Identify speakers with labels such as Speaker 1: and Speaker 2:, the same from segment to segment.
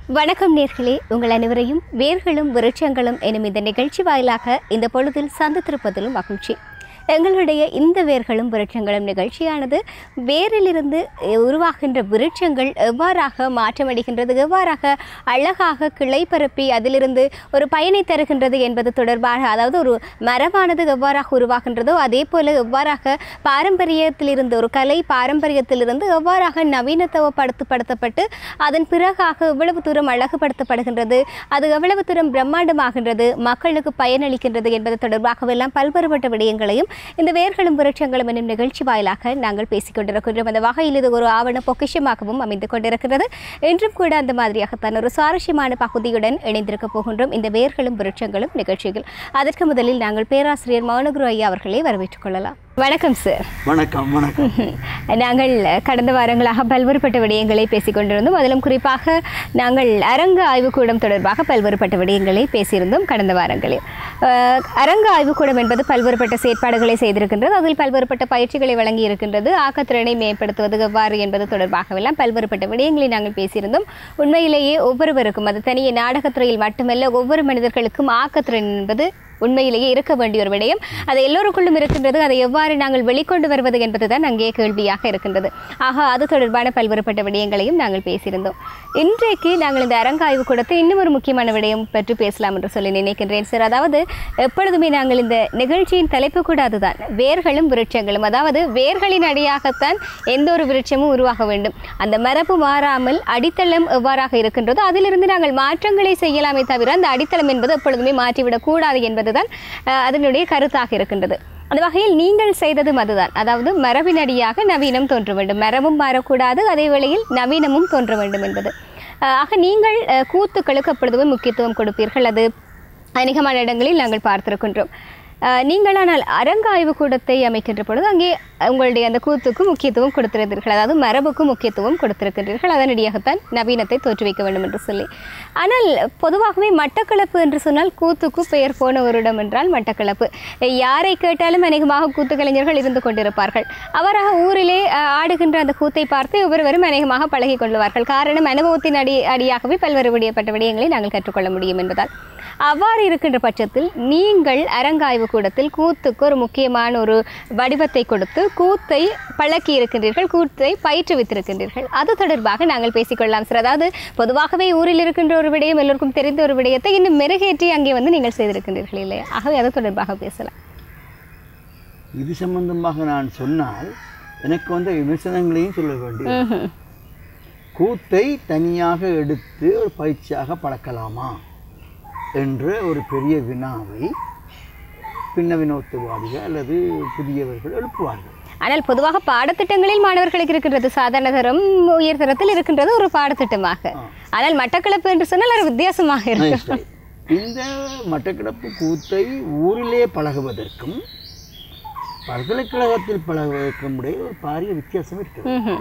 Speaker 1: வணக்கம் நேர்களே உங்கள் அனைவரையும் வேர்களும் விருட்சங்களும் எனும் இந்த நிகழ்ச்சி வாயிலாக இந்த பொழுதில் சந்தித்திருப்பதிலும் மகிழ்ச்சி எங்களுடைய இந்த வேர்களும் விருட்சங்களும் நிகழ்ச்சியானது வேரிலிருந்து உருவாகின்ற விருட்சங்கள் எவ்வாறாக மாற்றமடைகின்றது எவ்வாறாக அழகாக கிளை பரப்பி அதிலிருந்து ஒரு பயனை தருகின்றது என்பது தொடர்பாக அதாவது ஒரு மரபானது எவ்வாறாக உருவாகின்றதோ அதே போல எவ்வாறாக பாரம்பரியத்திலிருந்து ஒரு கலை பாரம்பரியத்திலிருந்து எவ்வாறாக நவீனத்துவப்படுத்தப்பட்டு அதன் பிறகாக எவ்வளவு தூரம் அழகுபடுத்தப்படுகின்றது அது எவ்வளவு தூரம் பிரம்மாண்டமாகின்றது மக்களுக்கு பயனளிக்கின்றது என்பது தொடர்பாகவெல்லாம் பல்வேறுபட்ட விடயங்களையும் இந்த வேர்களும் விருட்சங்களும் என்னும் நிகழ்ச்சி வாயிலாக நாங்கள் பேசிக் கொண்டிருக்கின்றோம் அந்த வகையில் இது ஒரு ஆவண பொக்கிஷமாகவும் அமைந்து கொண்டிருக்கிறது இன்றும் கூட அந்த மாதிரியாகத்தான் ஒரு சுவாரஸ்யமான பகுதியுடன் இணைந்திருக்க போகின்றோம் இந்த வேர்களும் விருட்சங்களும் நிகழ்ச்சிகள் அதற்கு முதலில் நாங்கள் பேராசிரியர் மௌனகுரு ஐயா அவர்களை வரவேற்றுக் கொள்ளலாம் வணக்கம் சார்
Speaker 2: வணக்கம் வணக்கம்
Speaker 1: நாங்கள் கடந்த வாரங்களாக பல்வேறுபட்ட விடயங்களை பேசிக் கொண்டிருந்தோம் அதிலும் குறிப்பாக நாங்கள் அரங்க ஆய்வுக்கூடம் தொடர்பாக பல்வேறுபட்ட விடயங்களை பேசியிருந்தோம் கடந்த வாரங்களில் அஹ், அரங்க ஆய்வுக்கூடம் என்பது பல்வேறுபட்ட செயற்பாடுகளை செய்திருக்கின்றது அதில் பல்வேறுபட்ட பயிற்சிகளை வழங்கி இருக்கின்றது ஆக்கத்திறனை மேம்படுத்துவது எவ்வாறு என்பது தொடர்பாகவெல்லாம் பல்வேறுபட்ட விடயங்களை நாங்கள் பேசியிருந்தோம் உண்மையிலேயே ஒவ்வொருவருக்கும் அது தனியே நாடகத்துறையில் மட்டுமல்ல ஒவ்வொரு மனிதர்களுக்கும் ஆக்கத்திறன் என்பது உண்மையிலேயே இருக்க வேண்டிய ஒரு விடயம் அது எல்லோருக்குள்ளும் இருக்கின்றது அதை எவ்வாறு நாங்கள் வெளிக்கொண்டு வருவது என்பதுதான் அங்கே கேள்வியாக இருக்கின்றது ஆக அது தொடர்பான பல்வேறுபட்ட விடயங்களையும் நாங்கள் பேசியிருந்தோம் இன்றைக்கு நாங்கள் இந்த அரங்காய்வு கூடத்தை இன்னும் ஒரு முக்கியமான விடயம் பற்றி பேசலாம் என்று சொல்லி நினைக்கின்றேன் சார் அதாவது எப்பொழுதுமே நாங்கள் இந்த நிகழ்ச்சியின் தலைப்பு கூட அதுதான் வேர்களும் விருட்சங்களும் அதாவது வேர்களின் அடியாகத்தான் எந்த ஒரு விருட்சமும் உருவாக வேண்டும் அந்த மரபு மாறாமல் அடித்தளம் எவ்வாறாக இருக்கின்றதோ அதிலிருந்து நாங்கள் மாற்றங்களை செய்யலாமே தவிர அந்த அடித்தளம் என்பது எப்பொழுதுமே மாற்றிவிடக் கூடாது என்பதுதான் அஹ், அதனுடைய கருத்தாக இருக்கின்றது அந்த வகையில் நீங்கள் செய்ததும் அதுதான் அதாவது மரபினடியாக நவீனம் தோன்ற வேண்டும் மரபும் மாறக்கூடாது அதே வேளையில் நவீனமும் தோன்ற வேண்டும் என்பது அஹ், ஆக நீங்கள் அஹ், கூத்துக்களுக்கு எப்பொழுதுமே முக்கியத்துவம் கொடுப்பீர்கள் அது அநேகமான இடங்களில் நாங்கள் பார்த்திருக்கின்றோம் அஹ், நீங்களானால் அரங்காய்வு கூடத்தை அமைக்கின்ற பொழுது அங்கே உங்களுடைய அந்த கூத்துக்கு முக்கியத்துவம் கொடுத்திருந்தீர்கள் அதாவது மரபுக்கு முக்கியத்துவம் கொடுத்திருக்கின்றீர்கள் அதனடியாகத்தான் நவீனத்தை தோற்றுவிக்க வேண்டும் என்று சொல்லி ஆனால் பொதுவாகவே மட்டக்களப்பு என்று சொன்னால் கூத்துக்கு பெயர் போன ஒரு இடம் என்றால் மட்டக்களப்பு யாரை கேட்டாலும் அநேகமாக கூத்து கலைஞர்கள் இருந்து கொண்டிருப்பார்கள் அவராக ஊரிலே அஹ், ஆடுகின்ற அந்த கூத்தை பார்த்து ஒவ்வொருவரும் அநேகமாக பழகி கொள்வார்கள் காரணம் அனுபவத்தின் அடி அடியாகவே பல்வேறு விடியப்பட்ட விடயங்களை நாங்கள் கற்றுக்கொள்ள முடியும் என்பதால் அவ்வாறு இருக்கின்ற பட்சத்தில் நீங்கள் அரங்காய்வு கூடத்தில் கூத்துக்கு ஒரு முக்கியமான ஒரு வடிவத்தை கொடுத்து கூத்தை பழக்கி இருக்கின்றீர்கள் கூத்தை பயிற்றுவித்திருக்கின்றீர்கள் அது தொடர்பாக நாங்கள் பேசிக்கொள்ளலாம் சார் அதாவது பொதுவாகவே ஊரில் இருக்கின்ற ஒரு விடயம் எல்லோருக்கும் தெரிந்த ஒரு விடயத்தை இன்னும் மெருகேற்றி அங்கே வந்து நீங்கள் செய்திருக்கின்றீர்கள் இல்லையா ஆகவே அது தொடர்பாக பேசலாம்
Speaker 2: இது சம்பந்தமாக நான் சொன்னால் எனக்கு வந்த விமர்சனங்களையும் சொல்ல வேண்டும்
Speaker 1: ம்ஹும்.
Speaker 2: கூத்தை தனியாக எடுத்து ஒரு பயிற்சியாக பழக்கலாமா என்ற ஒரு பெரிய வினாவை பின்ன வினோத்துவாதிகள் அல்லது புதியவர்கள் எழுப்புவார்கள்
Speaker 1: ஆனால் பொதுவாக பாடத்திட்டங்களில் மாணவர்களுக்கு இருக்கின்றது சாதாரண தரம் உயர் தரத்தில் இருக்கின்றது ஒரு பாடத்திட்டமாக ஆனால் மட்டக்களப்பு என்று சொன்னால் ஒரு வித்தியாசமாக இருக்கும்
Speaker 2: சரி. இந்த மட்டக்கிடப்பு கூத்தை ஊரிலே பழகுவதற்கும் பல்கலைக்கழகத்தில் பழகுவதற்கும் இடையே ஒரு பாரிய வித்தியாசம் இருக்கிறது
Speaker 1: ம்ஹும்.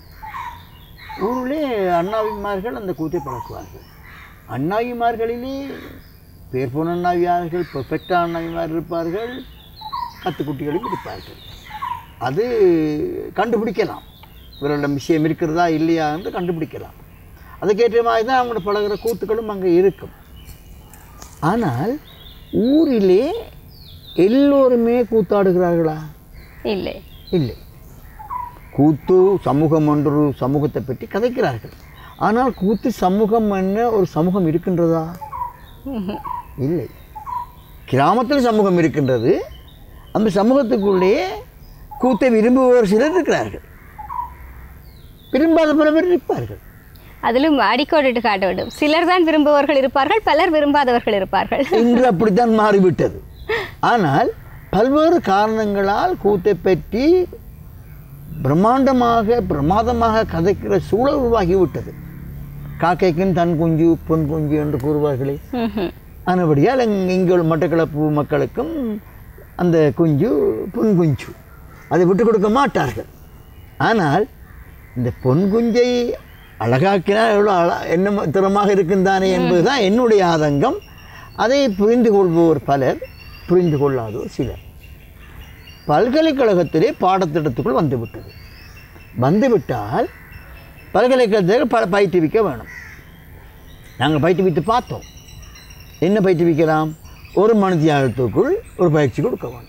Speaker 2: ஊரிலே அண்ணாவிமார்கள் அந்த கூத்தை பழக்குவார்கள் அண்ணாவிமார்களிலே பேர் போன அண்ணாவியார்கள் பெர்ஃபெக்டாக அண்ணாவிமார் இருப்பார்கள் கத்துக்குட்டிகளும் இருப்பார்கள் அது கண்டுபிடிக்கலாம் இவர்களிடம் விஷயம் இருக்கிறதா இல்லையா என்று கண்டுபிடிக்கலாம் அதுக்கேற்ற மாதிரி தான் அவங்களோட பழகுற கூத்துக்களும் அங்கே இருக்கும் ஆனால் ஊரிலே எல்லோருமே கூத்தாடுகிறார்களா
Speaker 1: இல்லை
Speaker 2: இல்லை கூத்து சமூகம் ஒன்று சமூகத்தை பற்றி கதைக்கிறார்கள் ஆனால் கூத்து சமூகம் என்ன ஒரு சமூகம் இருக்கின்றதா
Speaker 1: ம்ஹும்.
Speaker 2: இல்லை கிராமத்தில் சமூகம் இருக்கின்றது அந்த சமூகத்துக்குள்ளேயே கூத்தை விரும்புபவர் சிலர் இருக்கிறார்கள் விரும்பாத பல பேர் இருப்பார்கள்
Speaker 1: அதிலும் அடிக்கோடிட்டு காட்ட வேண்டும் சிலர் தான் விரும்புபவர்கள் இருப்பார்கள் பலர் விரும்பாதவர்கள் இருப்பார்கள்
Speaker 2: இன்று அப்படித்தான் மாறிவிட்டது ஆனால் பல்வேறு காரணங்களால் கூத்தை பற்றி பிரம்மாண்டமாக பிரமாதமாக கதைக்கிற சூழல் உருவாகிவிட்டது காக்கைக்கும் தன் குஞ்சு பொன் குஞ்சு என்று கூறுவார்களே
Speaker 1: ம்ஹும்.
Speaker 2: ஆனபடியால் இங் இங்கே உள்ள மட்டக்களப்பு மக்களுக்கும் அந்த குஞ்சு பொன் குஞ்சு அதை விட்டு கொடுக்க மாட்டார்கள் ஆனால் இந்த பொன் குஞ்சை அழகாக்கினால் எவ்வளோ அழ என்ன திறமாக இருக்குந்தானே என்பதுதான் என்னுடைய ஆதங்கம் அதை புரிந்து கொள்பவர் பலர் புரிந்து கொள்ளாதோர் சிலர் பல்கலைக்கழகத்திலே பாடத்திட்டத்துக்குள் வந்துவிட்டது வந்துவிட்டால் பல்கலைக்கழகத்தில் ப பயிற்றுவிக்க வேணும் நாங்கள் பயிற்றுவித்து பார்த்தோம் என்ன பயிற்றுவிக்கலாம் ஒரு மணித்தியாலத்துக்குள் ஒரு பயிற்சி கொடுக்க வேணும்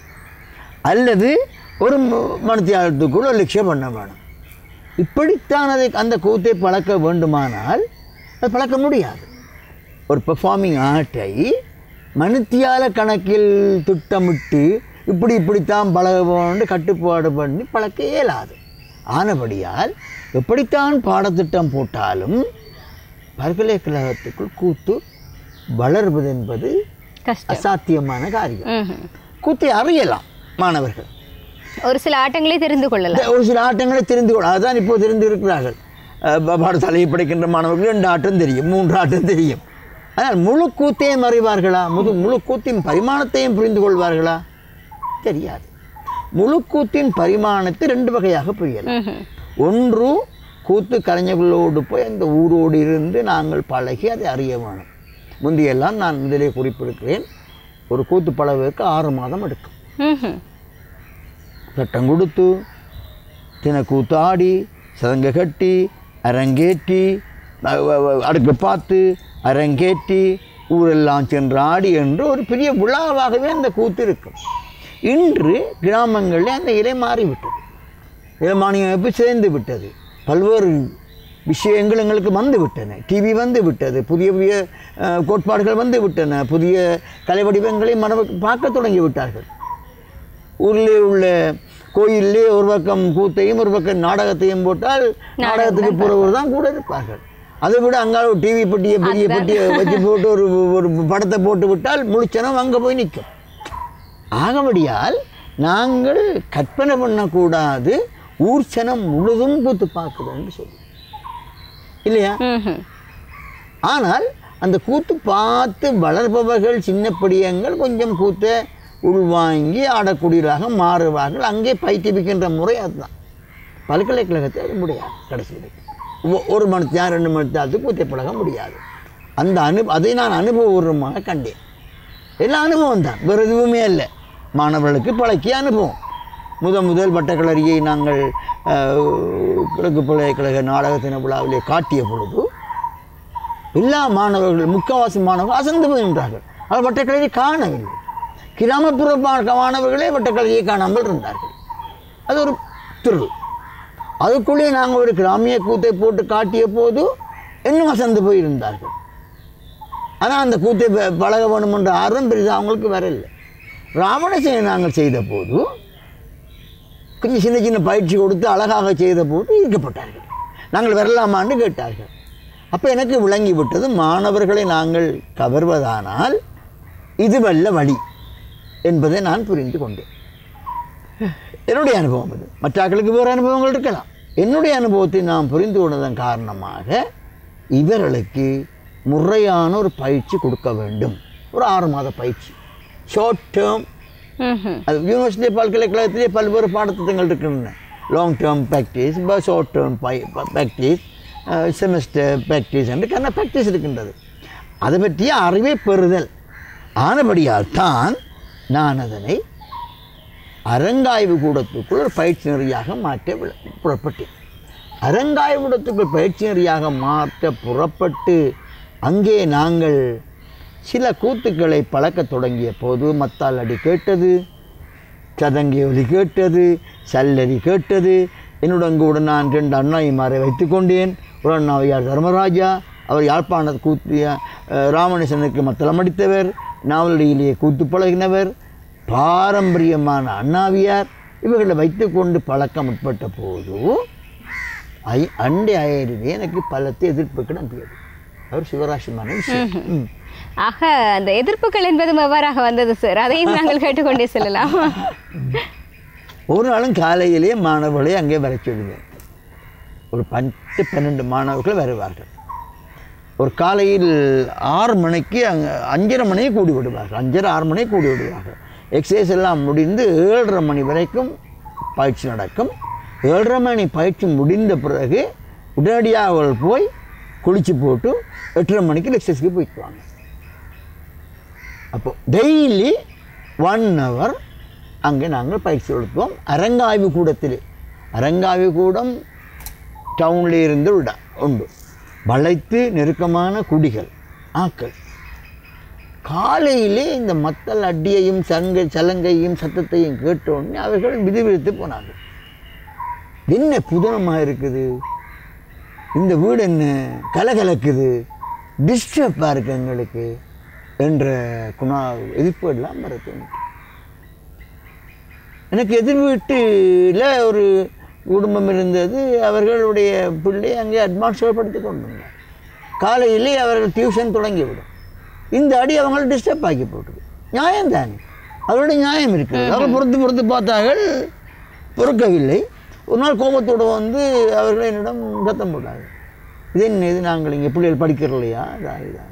Speaker 2: அல்லது ஒரு ம- மணித்தியாலத்துக்குள் ஒரு லட்சியம் பண்ண வேணும் இப்படித்தான் அதை அந்த கூத்தை பழக்க வேண்டுமானால் அது பழக்க முடியாது ஒரு பெர்ஃபார்மிங் ஆர்ட்டை மணித்தியால கணக்கில் திட்டமிட்டு இப்படி இப்படித்தான் பழக வேண்டு கட்டுப்பாடு பண்ணி பழக்க இயலாது ஆனபடியால் எப்படித்தான் பாடத்திட்டம் போட்டாலும் பல்கலைக்கழகத்துக்குள் கூத்து வளர்வது என்பது
Speaker 1: கஷ்டம்
Speaker 2: அசாத்தியமான காரியம்
Speaker 1: ம்ஹும்.
Speaker 2: கூத்தை அறியலாம் மாணவர்கள்
Speaker 1: ஒரு சில ஆட்டங்களை தெரிந்து கொள்ளலாம்
Speaker 2: இந்த ஒரு சில ஆட்டங்களை தெரிந்து கொள்ள அதுதான் இப்போ தெரிந்து இருக்கிறார்கள் அஹ் ப- பாடசாலையை படிக்கின்ற மாணவர்கள் ரெண்டு ஆட்டம் தெரியும் மூன்று ஆட்டம் தெரியும் ஆனால் முழு கூத்தையும் அறிவார்களா முழு முழு கூத்தின் பரிமாணத்தையும் புரிந்து கொள்வார்களா தெரியாது முழு கூத்தின் பரிமாணத்தை ரெண்டு வகையாக புரியலாம்
Speaker 1: ம்ஹும்.
Speaker 2: ஒன்று கூத்து கலைஞர்களோடு போய் அந்த ஊரோடு இருந்து நாங்கள் பழகி அதை அறிய வேணும் முந்தையெல்லாம் நான் இதிலே குறிப்பிடுகிறேன் ஒரு கூத்து பழகுவதற்கு ஆறு மாதம் எடுக்கும்
Speaker 1: ம்ஹும்.
Speaker 2: சட்டம் கொடுத்து தினக்கூத்து ஆடி சதங்க கட்டி அரங்கேற்றி அ- அ- அ- அடுப்பு பார்த்து அரங்கேற்றி ஊரெல்லாம் சென்று ஆடி என்று ஒரு பெரிய விழாவாகவே அந்த கூத்து இருக்கும் இன்று கிராமங்களில் அந்த இலை மாறிவிட்டது இளமானிய அமைப்பு சேர்ந்து விட்டது பல்வேறு விஷயங்கள் எங்களுக்கு வந்து விட்டன டிவி வந்து விட்டது புதிய புதிய அஹ், கோட்பாடுகள் வந்து விட்டன புதிய கலை வடிவங்களை மனவ பார்க்க தொடங்கி விட்டார்கள் ஊரிலே உள்ள கோயிலே ஒரு பக்கம் கூத்தையும் ஒரு பக்கம் நாடகத்தையும் போட்டால் நாடகத்துக்கு போகிறவர் தான் கூட இருப்பார்கள் அதை விட அங்கால ஒரு டிவி பெட்டியை பெரிய பெட்டியை வச்சு போட்டு ஒரு ஒரு படத்தை போட்டு விட்டால் முழுச்சனம் அங்கே போய் நிற்கும் ஆகபடியால் நாங்கள் கற்பனை பண்ணக்கூடாது ஊர்ச்சனம் முழுதும் கூத்து பார்க்குதுன்னு சொல்லி இல்லையா
Speaker 1: ம்ஹும்.
Speaker 2: ஆனால் அந்த கூத்து பார்த்து வளர்ப்பவர்கள் சின்ன படியங்கள் கொஞ்சம் கூத்தை உள்வாங்கி ஆடக்கூடியவராக மாறுவார்கள் அங்கே பயிற்றுவிக்கின்ற முறை அதுதான் பல்கலைக்கழகத்தில் அது முடியாது கடைசி வரைக்கும் ஒ- ஒரு மணி நேரம் ரெண்டு மணி நேரத்துக்கு கூத்தை பழக முடியாது அந்த அனு அதை நான் அனுபவபூர்வமாக கண்டேன் எல்லாம் அனுபவம் தான் வேறு எதுவுமே இல்லை மாணவர்களுக்கு பழக்கிய அனுபவம் முதல் முதல் வட்டக்கலரியை நாங்கள் அஹ், கிழக்கு பல்கலைக்கழக நாடகத்தின விழாவிலே காட்டிய பொழுது எல்லா மாணவர்கள் முக்கால்வாசி மாணவர்கள் அசந்து போகின்றார்கள் அவர் வட்டக்கலையை காணவில்லை கிராமப்புற மா- மாணவர்களே வட்டக்கலையை காணாமல் இருந்தார்கள் அது ஒரு திரு அதுக்குள்ளே நாங்கள் ஒரு கிராமிய கூத்தை போட்டு காட்டிய போது இன்னும் அசந்து போயிருந்தார்கள் ஆனால் அந்த கூத்தை ப- பழக வேணும் என்ற ஆர்வம் பெரிதாக அவங்களுக்கு வரல ராவணசேனை நாங்கள் செய்த போது கொஞ்சம் சின்ன சின்ன பயிற்சி கொடுத்து அழகாக செய்த போது ஈர்க்கப்பட்டார்கள் நாங்கள் வரலாமான்னு கேட்டார்கள் அப்போ எனக்கு விளங்கி விட்டது மாணவர்களை நாங்கள் கவர்வதானால் இதுவல்ல வழி என்பதை நான் புரிந்து கொண்டேன் என்னுடைய அனுபவம் அது மற்றாக்களுக்கு வேறு அனுபவங்கள் இருக்கலாம் என்னுடைய அனுபவத்தை நான் புரிந்து கொண்டதன் காரணமாக இவர்களுக்கு முறையான ஒரு பயிற்சி கொடுக்க வேண்டும் ஒரு ஆறு மாத பயிற்சி ஷார்ட் டேர்ம்
Speaker 1: ம்ஹும்.
Speaker 2: அது யூனிவர்சிட்டி பல்கலைக்கழகத்திலே பல்வேறு பாடத்திட்டங்கள் இருக்கின்றன long term practice short term practice semester practice என்று கண்ண ப்ராக்டிஸ் இருக்கின்றது அதை பற்றிய அறிவை பெறுதல் ஆனபடியால் தான் நான் அதனை அரங்காய்வு கூடத்துக்குள் ஒரு பயிற்சி நெறியாக மாற்ற விள- புறப்பட்டேன் அரங்காய்வு கூடத்துக்குள் பயிற்சி நெறியாக மாற்ற புறப்பட்டு அங்கே நாங்கள் சில கூத்துக்களை பழக்கத் தொடங்கிய போது மத்தால் அடி கேட்டது சதங்கி ஒலி கேட்டது சல்லரி கேட்டது என்னுடன் கூட நான் ரெண்டு அண்ணாயிமாரை வைத்துக் கொண்டேன் ஒரு அண்ணாவையார் தர்மராஜா அவர் யாழ்ப்பாண கூத்திய அஹ், ராமணேசனுக்கு மத்தளம் அடித்தவர் நாவலடியிலேயே கூத்து பழகினவர் பாரம்பரியமான அண்ணாவியார் இவர்களை வைத்துக்கொண்டு பழக்கம் உட்பட்ட போது ஐ அண்டை அயருவே எனக்கு பலத்தை எதிர்ப்பு கிளம்பியது அவர் சிவராசிமான விஷயம் ம்.
Speaker 1: ஆக அந்த எதிர்ப்புகள் என்பதும் எவ்வாறாக வந்தது சார் அதையும் நாங்கள் கேட்டுக்கொண்டே செல்லலாம்
Speaker 2: ஒரு நாளும் காலையிலே மாணவர்களை அங்கே வர சொல்லுவேன் ஒரு பத்து பன்னெண்டு மாணவர்கள் வருவார்கள் ஒரு காலையில் ஆறு மணிக்கு அங்கே அஞ்சரை மணிக்கு கூடி விடுவார்கள் அஞ்சரை ஆறு மணிக்கு கூடி விடுவார்கள் எக்ஸசைஸ் எல்லாம் முடிந்து ஏழரை மணி வரைக்கும் பயிற்சி நடக்கும் ஏழரை மணி பயிற்சி முடிந்த பிறகு உடனடியாக அவர்கள் போய் குளிச்சு போட்டு எட்டரை மணிக்கு எக்ஸசைஸ்க்கு போய்க்குவாங்க அப்போ டெய்லி ஒன் ஹவர் அங்கே நாங்கள் பயிற்சி கொடுத்தோம் அரங்காய்வு கூடத்தில் அரங்காய்வு கூடம் டவுனில் இருந்து விட உண்டு வளைத்து நெருக்கமான குடிகள் ஆக்கள் காலையிலே இந்த மத்தல் அடியையும் சங்க சலங்கையும் சத்தத்தையும் கேட்ட உடனே அவர்கள் விதிவிதித்து போனார்கள் என்ன புதனமாக இருக்குது இந்த வீடு என்ன கலகலக்குது டிஸ்டர்பாக இருக்கு எங்களுக்கு என்ற குணா எதிர்ப்பு எல்லாம் வர தோணுச்சு எனக்கு எதிர் வீட்டில் ஒரு குடும்பம் இருந்தது அவர்களுடைய பிள்ளை அங்கே அட்வான்ஸாக படித்து கொண்டிருந்தார் காலையிலே அவர்கள் டியூஷன் தொடங்கிவிடும் இந்த அடி அவங்களை டிஸ்டர்ப் ஆக்கி போட்டுது நியாயம் தானே அவருடைய நியாயம் இருக்குது அவர்கள் பொறுத்து பொறுத்து பார்த்தார்கள் பொறுக்கவில்லை ஒரு நாள் கோபத்தோடு வந்து அவர்கள் என்னிடம் சத்தம் போட்டாங்க இது என்ன இது நாங்கள் இங்கே பிள்ளைகள் படிக்கிறலையா இதான் இதான்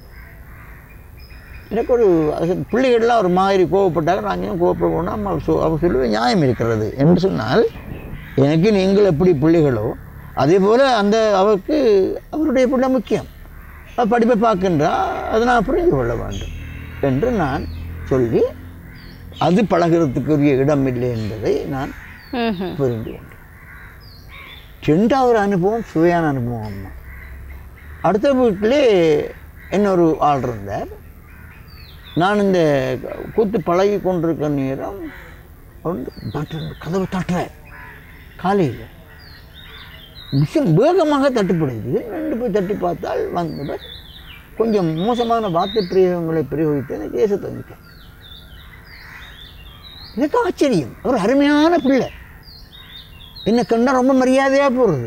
Speaker 2: எனக்கு ஒரு அது பிள்ளைகள்லாம் ஒரு மாதிரி கோவப்பட்டாங்க நாங்களும் கோவப்படுவோம்னா அம்மா சொ அவர் சொல்லுவேன் நியாயம் இருக்கிறது என்று சொன்னால் எனக்கு நீங்கள் எப்படி பிள்ளைகளோ அதே போல் அந்த அவருக்கு அவருடைய பிள்ளை முக்கியம் அவர் படிப்பை பார்க்கின்றா அதை நான் புரிந்து கொள்ள வேண்டும் என்று நான் சொல்லி அது பழகிறதுக்குரிய இடம் இல்லை என்பதை நான்
Speaker 1: ம்ஹும்.
Speaker 2: புரிந்து கொண்டேன் ரெண்டாவது அனுபவம் சுவையான அனுபவம் அம்மா அடுத்த வீட்டிலே இன்னொரு ஆள் இருந்தார் நான் இந்த கூத்து பழகி கொண்டிருக்கிற நேரம் அவர் வந்து தட்டு கதவு தட்டுறார் காலையில் மிஷன் வேகமாக தட்டுப்படுது ரெண்டு போய் தட்டி பார்த்தால் வந்தவர் கொஞ்சம் மோசமான வார்த்தை பிரயோகங்களை பிரயோகித்து எனக்கு ஏச தந்துட்டேன் எனக்கு ஆச்சரியம் ஒரு அருமையான பிள்ளை என்னை கண்டா ரொம்ப மரியாதையாக போகிறது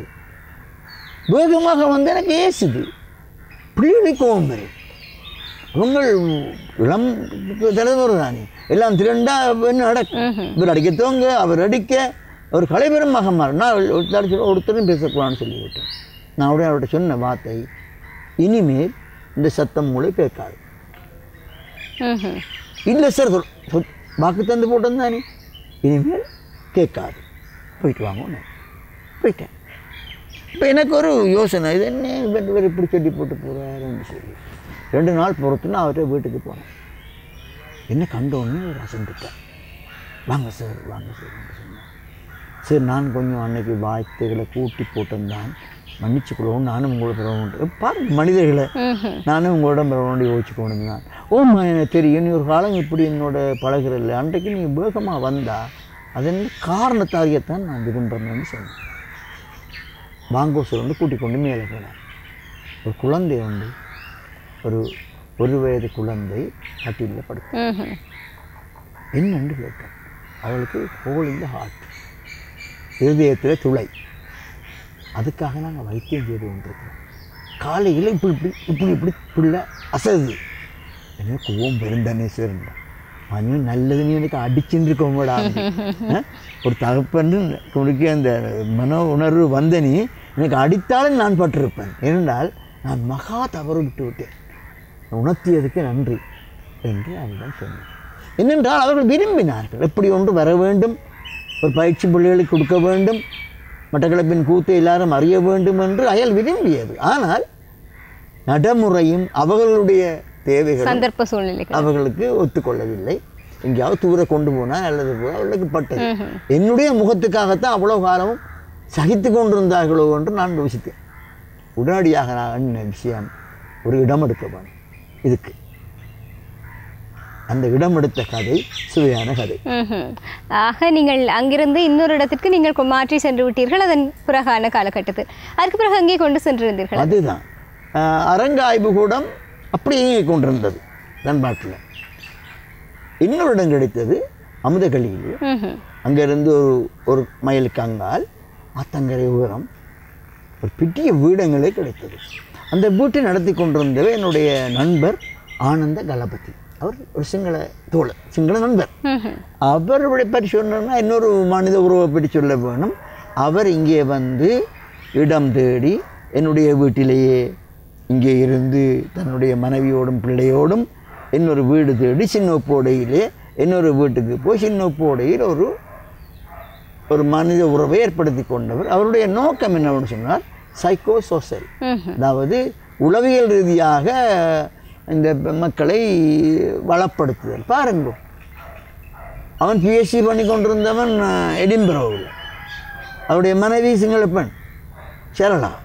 Speaker 2: வேகமாக வந்து எனக்கு ஏசுது பிள்ளைகளுக்கு கோபம் வரும் உங்கள் இளம் தலைவர் தானே எல்லாம் திரண்டா என்ன நடக்கும் இவர் அடிக்கத்தவங்க அவர் அடிக்க அவர் கலைபெறும் மகமார் நான் ஒருத்தர் ஒருத்தரும் பேசக்கூடாதுன்னு சொல்லிவிட்டேன் நான் உடனே அவர்கிட்ட சொன்ன வார்த்தை இனிமேல் இந்த சத்தம் மூளை கேட்காது
Speaker 1: ம்ஹும்.
Speaker 2: இல்லை சார் சொல் சொல் வாக்கு தந்து போட்டோம் தானே இனிமேல் கேட்காது போயிட்டு வாங்க போயிட்டேன் இப்போ எனக்கு ஒரு யோசனை இது என்ன இவர் இவர் இப்படி சொல்லி போட்டு போகிறாருன்னு சொல்லி ரெண்டு நாள் பொறுத்து நான் அவர்கிட்ட வீட்டுக்கு போனேன் என்ன கண்டோன்னே அவர் அசந்துட்டார் வாங்க சார் வாங்க சார் சொன்னேன் சரி நான் கொஞ்சம் அன்னைக்கு வார்த்தைகளை கூட்டி போட்டிருந்தான் மன்னிச்சுக்கொள்ளவும் நானும் உங்களோட பிறகு பாருங்க மனிதர்களை
Speaker 1: ம்ஹும்.
Speaker 2: நானும் உங்களோட பிறகு யோசிச்சு தான் ஓம்மா எனக்கு தெரியும் நீ ஒரு காலம் இப்படி என்னோட பழகிறல்ல அன்றைக்கு நீ வேகமாக வந்தா அதன் காரணத்தாரியத்தான் நான் விரும்புகிறேன்னு சொன்னேன் வாங்கோ சொல்லி கூட்டிக் கொண்டு மேலே போனேன் ஒரு குழந்தை உண்டு ஒரு ஒரு வயது குழந்தை கட்டிலில் படுத்து
Speaker 1: ம்ஹும்.
Speaker 2: என்னன்னு கேட்டேன் அவளுக்கு ஹோல் இந்த ஹார்ட் இருதயத்தில் துளை அதுக்காக நாங்கள் வைத்தியம் செய்து கொண்டிருக்கிறோம் காலையில் இப்படி இப்படி இப்படி இப்படி பிள்ளை அசது எனக்கு கோவம் பெருந்தானே சார் மணி நல்லது நீ எனக்கு அடிச்சுட்டு இருக்கோமடா ஒரு தகப்பன்னு உனக்கு அந்த மன உணர்வு வந்த நீ எனக்கு அடித்தாலும் நான் பட்டிருப்பேன் ஏனென்றால் நான் மகா தவறு விட்டு விட்டேன் உணர்த்தியதுக்கு நன்றி என்று அவரிடம் சொன்னேன் என்னென்றால் அவர்கள் விரும்பினார்கள் எப்படி ஒன்று வர வேண்டும் ஒரு பயிற்சி பிள்ளைகளுக்கு கொடுக்க வேண்டும் மட்டக்களப்பின் கூத்தை எல்லாரும் அறிய வேண்டும் என்று அயல் விரும்பியது ஆனால் நடைமுறையும் அவர்களுடைய தேவைகள்
Speaker 1: சந்தர்ப்ப சூழ்நிலைகள்
Speaker 2: அவர்களுக்கு ஒத்துக்கொள்ளவில்லை எங்கேயாவது தூர கொண்டு போனால் அல்லது போய் அவர்களுக்கு பட்டது என்னுடைய முகத்துக்காகத்தான் அவ்வளோ காலமும் சகித்து கொண்டிருந்தார்களோ என்று நான் யோசித்தேன் உடனடியாக நான் என்ன விஷயம் ஒரு இடம் எடுக்க வேணும் இதுக்கு அந்த இடம் எடுத்த கதை சுவையான கதை
Speaker 1: ம்ஹும். ஆக நீங்கள் அங்கிருந்து இன்னொரு இடத்திற்கு நீங்கள் கொ- மாற்றி சென்று விட்டீர்கள் அதன் பிறகான காலகட்டத்தில் அதுக்கு பிறகு அங்கே கொண்டு சென்றிருந்தீர்கள்
Speaker 2: அதுதான் ஆஹ், அரங்க ஆய்வு கூடம் அப்படி இயங்கிக் கொண்டிருந்தது நண்பாட்டில் இன்னொரு இடம் கிடைத்தது அமுதகளியில்
Speaker 1: ம்ஹும்.
Speaker 2: அங்கேருந்து ஒரு ஒரு மைலுக்கு அங்கால் ஆத்தங்கரை உயரம் ஒரு பெரிய வீடங்களே கிடைத்தது அந்த வீட்டை நடத்தி கொண்டிருந்தவர் என்னுடைய நண்பர் ஆனந்த கலபதி அவர் ஒரு சிங்கள தோழர் சிங்கள நண்பர்
Speaker 1: ம்ஹும்.
Speaker 2: அவருடைய பற்றி சொன்னோம்னா இன்னொரு மனித உறவை பற்றி சொல்ல வேணும் அவர் இங்கே வந்து இடம் தேடி என்னுடைய வீட்டிலேயே இங்கே இருந்து தன்னுடைய மனைவியோடும் பிள்ளையோடும் இன்னொரு வீடு தேடி சின்னப்போடையிலே இன்னொரு வீட்டுக்கு போய் சின்னப்போடையில் ஒரு ஒரு மனித உறவை ஏற்படுத்தி கொண்டவர் அவருடைய நோக்கம் என்னவென்னு சொன்னால் சைக்கோ சோசல்
Speaker 1: ம்ஹும்.
Speaker 2: அதாவது உளவியல் ரீதியாக இந்த மக்களை வளப்படுத்துதல் பாருங்க அவன் பிஎஸ்சி பண்ணி கொண்டிருந்தவன் அஹ், எடின்பரோவில் அவருடைய மனைவி சிங்கள பெண் சரளா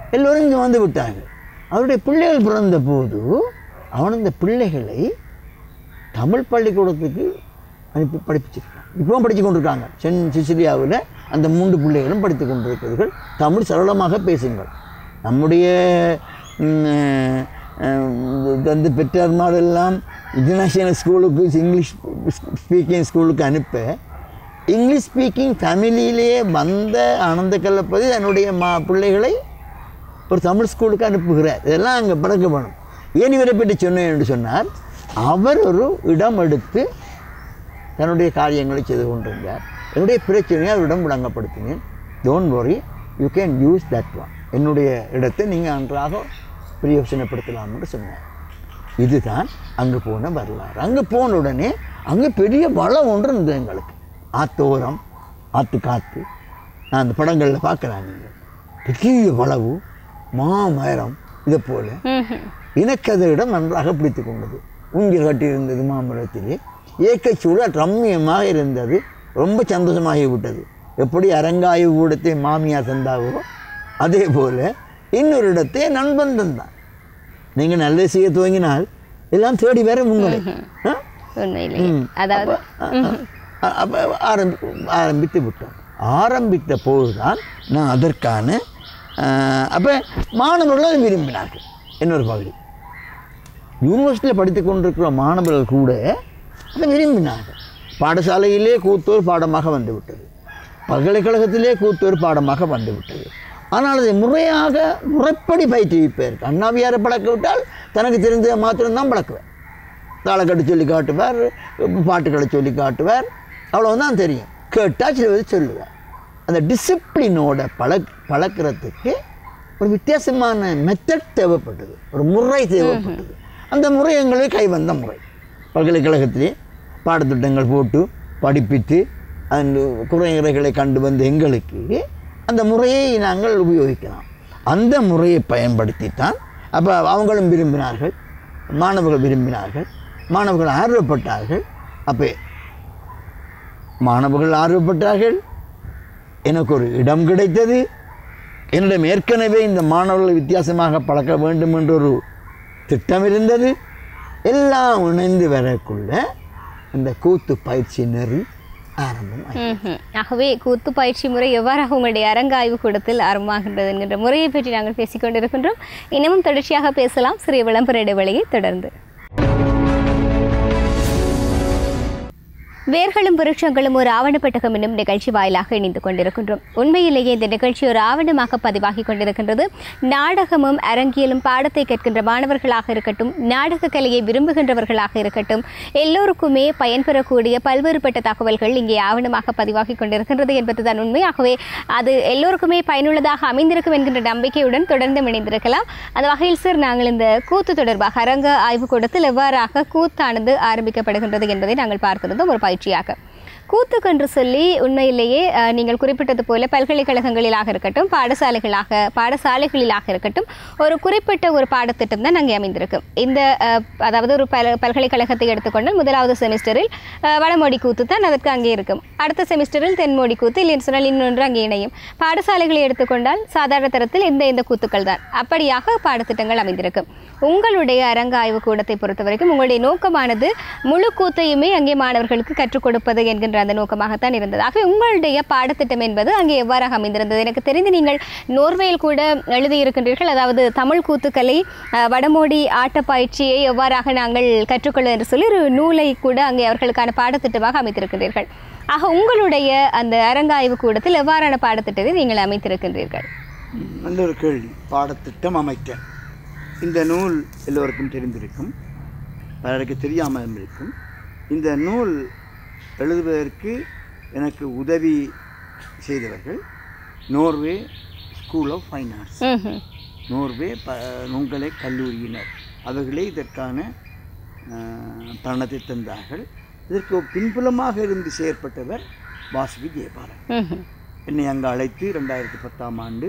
Speaker 2: எல்லோரும் இங்கே வந்து விட்டார்கள் அவருடைய பிள்ளைகள் பிறந்த போது அவன் இந்த பிள்ளைகளை தமிழ் பள்ளிக்கூடத்துக்கு அனுப்பி படிப்பிச்சிருக்கான் இப்பவும் படித்து கொண்டிருக்காங்க சென் சிசிலியாவில் அந்த மூன்று பிள்ளைகளும் படித்து கொண்டிருக்கிறார்கள் தமிழ் சரளமாக பேசுங்கள் நம்முடைய ம், அஹ், வந்து பெற்றார்மாரெல்லாம் இன்டர்நேஷ்னல் ஸ்கூலுக்கு இங்கிலீஷ் ஸ்பீக்கிங் ஸ்கூலுக்கு அனுப்ப இங்கிலீஷ் ஸ்பீக்கிங் ஃபேமிலியிலேயே வந்த ஆனந்த கலப்பதி தன்னுடைய மா பிள்ளைகளை ஒரு தமிழ் ஸ்கூலுக்கு அனுப்புகிறார் இதெல்லாம் அங்கே பழக்க வேணும் ஏன் இவரை பற்றி சொன்னேன் என்று சொன்னார் அவர் ஒரு இடம் எடுத்து தன்னுடைய காரியங்களை செய்து கொண்டிருந்தார் என்னுடைய பிரச்சனையை அவரிடம் விளங்கப்படுத்தினேன் don't worry you can use that one என்னுடைய இடத்தை நீங்கள் நன்றாக பிரயோசனப்படுத்தலாம் என்று சொன்னார் இதுதான் அங்கே போன வரலாறு அங்கே போன உடனே அங்கே பெரிய வளம் ஒன்று இருந்தது எங்களுக்கு ஆத்தோரம் ஆத்து காத்து நான் அந்த படங்களில் பார்க்குறேன் நீங்கள் பெரிய வளவு மாமரம் இதை போல
Speaker 1: ம்ஹும்.
Speaker 2: எனக்கு அந்த இடம் நன்றாக பிடித்து கொண்டது ஊஞ்சல் கட்டியிருந்தது மாமரத்திலே இயற்கை சூழல் ரம்மியமாக இருந்தது ரொம்ப சந்தோஷமாகி விட்டது எப்படி அரங்காயு கூடத்தை மாமியார் தந்தாவோ அதே போல் இன்னொரு இடத்தை நண்பன் தந்தான் நீங்கள் நல்ல செய்ய துவங்கினால் எல்லாம் தேடி வர உங்களை ஆ?
Speaker 1: உண்மையிலேயே
Speaker 2: ம்.
Speaker 1: அதாவது
Speaker 2: அ- அப்ப ஆரம்பி ஆரம்பித்து விட்டோம் ஆரம்பித்த போதுதான் நான் அதற்கான அப்போ மாணவர்கள் அதை விரும்பினார்கள் இன்னொரு பகுதி யூனிவர்சிட்டியில் படித்து கொண்டிருக்கிற மாணவர்கள் கூட அதை விரும்பினார்கள் பாடசாலையிலே கூத்தோர் பாடமாக வந்துவிட்டது பல்கலைக்கழகத்திலே கூத்தோர் பாடமாக வந்துவிட்டது ஆனால் அதை முறையாக முறைப்படி பயிற்றுவிப்பார் அண்ணாவியாரை பழக்க விட்டால் தனக்கு தெரிஞ்ச மாத்திரம்தான் பழக்குவேன் தாளக்கட்டு சொல்லி காட்டுவார் பாட்டுக்களை சொல்லி காட்டுவார் அவ்வளவுதான் தெரியும் கேட்டால் சிலது சொல்லுவார் அந்த டிசிப்ளினோட பழ பழக்கிறதுக்கு ஒரு வித்தியாசமான மெத்தட் தேவைப்பட்டது ஒரு முறை தேவைப்பட்டது அந்த முறை எங்களுக்கு கைவந்த முறை பல்கலைக்கழகத்திலே பாடத்திட்டங்கள் போட்டு படிப்பித்து அந்த குறைகளை கண்டு வந்த எங்களுக்கு அந்த முறையை நாங்கள் உபயோகிக்கலாம் அந்த முறையை பயன்படுத்தித்தான் அப்போ அவங்களும் விரும்பினார்கள் மாணவர்கள் விரும்பினார்கள் மாணவர்கள் ஆர்வப்பட்டார்கள் அப்போ மாணவர்கள் ஆர்வப்பட்டார்கள் எனக்கு ஒரு இடம் கிடைத்தது என்னிடம் ஏற்கனவே இந்த மாணவர்களை வித்தியாசமாக பழக்க வேண்டும் என்ற ஒரு திட்டம் இருந்தது எல்லாம் இணைந்து வரக்குள்ள இந்த கூத்து பயிற்சி நெறி ஆரம்பம்
Speaker 1: ம்ஹும். ஆகவே கூத்து பயிற்சி முறை எவ்வாறாக உங்களுடைய அரங்காய்வு கூடத்தில் ஆரம்பமாகின்றது என்கின்ற முறையை பற்றி நாங்கள் பேசிக்கொண்டிருக்கின்றோம் இன்னமும் தொடர்ச்சியாக பேசலாம் சிறிய விளம்பர இடைவெளியை தொடர்ந்து வேர்களும் விருட்சங்களும் ஒரு ஆவணப்பட்டகம் என்னும் நிகழ்ச்சி வாயிலாக இணைந்து கொண்டிருக்கின்றோம் உண்மையிலேயே இந்த நிகழ்ச்சி ஒரு ஆவணமாக பதிவாகி கொண்டிருக்கின்றது நாடகமும் அரங்கியலும் பாடத்தை கேட்கின்ற மாணவர்களாக இருக்கட்டும் நாடக கலையை விரும்புகின்றவர்களாக இருக்கட்டும் எல்லோருக்குமே பயன்பெறக்கூடிய பல்வேறுபட்ட தகவல்கள் இங்கே ஆவணமாக பதிவாகி கொண்டிருக்கின்றது என்பதுதான் உண்மை ஆகவே அது எல்லோருக்குமே பயனுள்ளதாக அமைந்திருக்கும் என்கின்ற நம்பிக்கையுடன் தொடர்ந்து இணைந்திருக்கலாம் அந்த வகையில் சார் நாங்கள் இந்த கூத்து தொடர்பாக அரங்க ஆய்வுக்கூடத்தில் எவ்வாறாக கூத்தானது ஆரம்பிக்கப்படுகின்றது என்பதை நாங்கள் பார்த்திருந்தோம் ஒரு பயிற்சியாக கூத்துக்கென்று சொல்லி உண்மையிலேயே அஹ், நீங்கள் குறிப்பிட்டது போல பல்கலைக்கழகங்களிலாக இருக்கட்டும் பாடசாலைகளாக பாடசாலைகளிலாக இருக்கட்டும் ஒரு குறிப்பிட்ட ஒரு பாடத்திட்டம் தான் அங்கே அமைந்திருக்கும் இந்த அஹ், அதாவது ஒரு பல பல்கலைக்கழகத்தை எடுத்துக்கொண்டால் முதலாவது செமிஸ்டரில் அஹ், வடமொழி கூத்து தான் அதற்கு அங்கே இருக்கும் அடுத்த செமிஸ்டரில் தென்மொழி கூத்து இல்லைன்னு சொன்னால் இன்னொன்று அங்கே இணையும் பாடசாலைகளை எடுத்துக்கொண்டால் சாதாரண தரத்தில் இந்த இந்த கூத்துக்கள் தான் அப்படியாக பாடத்திட்டங்கள் அமைந்திருக்கும் உங்களுடைய அரங்க ஆய்வு கூடத்தை பொறுத்த வரைக்கும் உங்களுடைய நோக்கமானது முழு கூத்தையுமே அங்கே மாணவர்களுக்கு கற்றுக் கொடுப்பது என்கின்ற அந்த நோக்கமாகத்தான் இருந்தது ஆகவே உங்களுடைய பாடத்திட்டம் என்பது அங்கே எவ்வாறாக அமைந்திருந்தது எனக்கு தெரிந்து நீங்கள் நோர்வேயில் கூட எழுதியிருக்கின்றீர்கள் அதாவது தமிழ் கூத்துக்களை அஹ், வடமோடி ஆட்ட பயிற்சியை எவ்வாறாக நாங்கள் கற்றுக்கொள்ள என்று சொல்லி ஒரு நூலை கூட அங்கே அவர்களுக்கான பாடத்திட்டமாக அமைத்திருக்கின்றீர்கள் ஆக உங்களுடைய அந்த அரங்காய்வு கூடத்தில் எவ்வாறான பாடத்திட்டத்தை நீங்கள் அமைத்திருக்கின்றீர்கள்
Speaker 3: நல்ல ஒரு கேள்வி பாடத்திட்டம் அமைக்க இந்த நூல் எல்லோருக்கும் தெரிந்திருக்கும் பலருக்கு தெரியாமல் இருக்கும் இந்த நூல் எழுதுவதற்கு எனக்கு உதவி செய்தவர்கள் Norway school of fine arts
Speaker 1: ம்ஹும்.
Speaker 3: நோர்வே ப நுங்கலை கல்லூரியினர் அவர்களே இதற்கான அஹ், பணத்தை தந்தார்கள் இதற்கு பின்புலமாக இருந்து செயற்பட்டவர் வாசுகி ஜெயபாலன்
Speaker 1: ம்ஹும்.
Speaker 3: என்னை அங்கே அழைத்து ரெண்டாயிரத்தி பத்தாம் ஆண்டு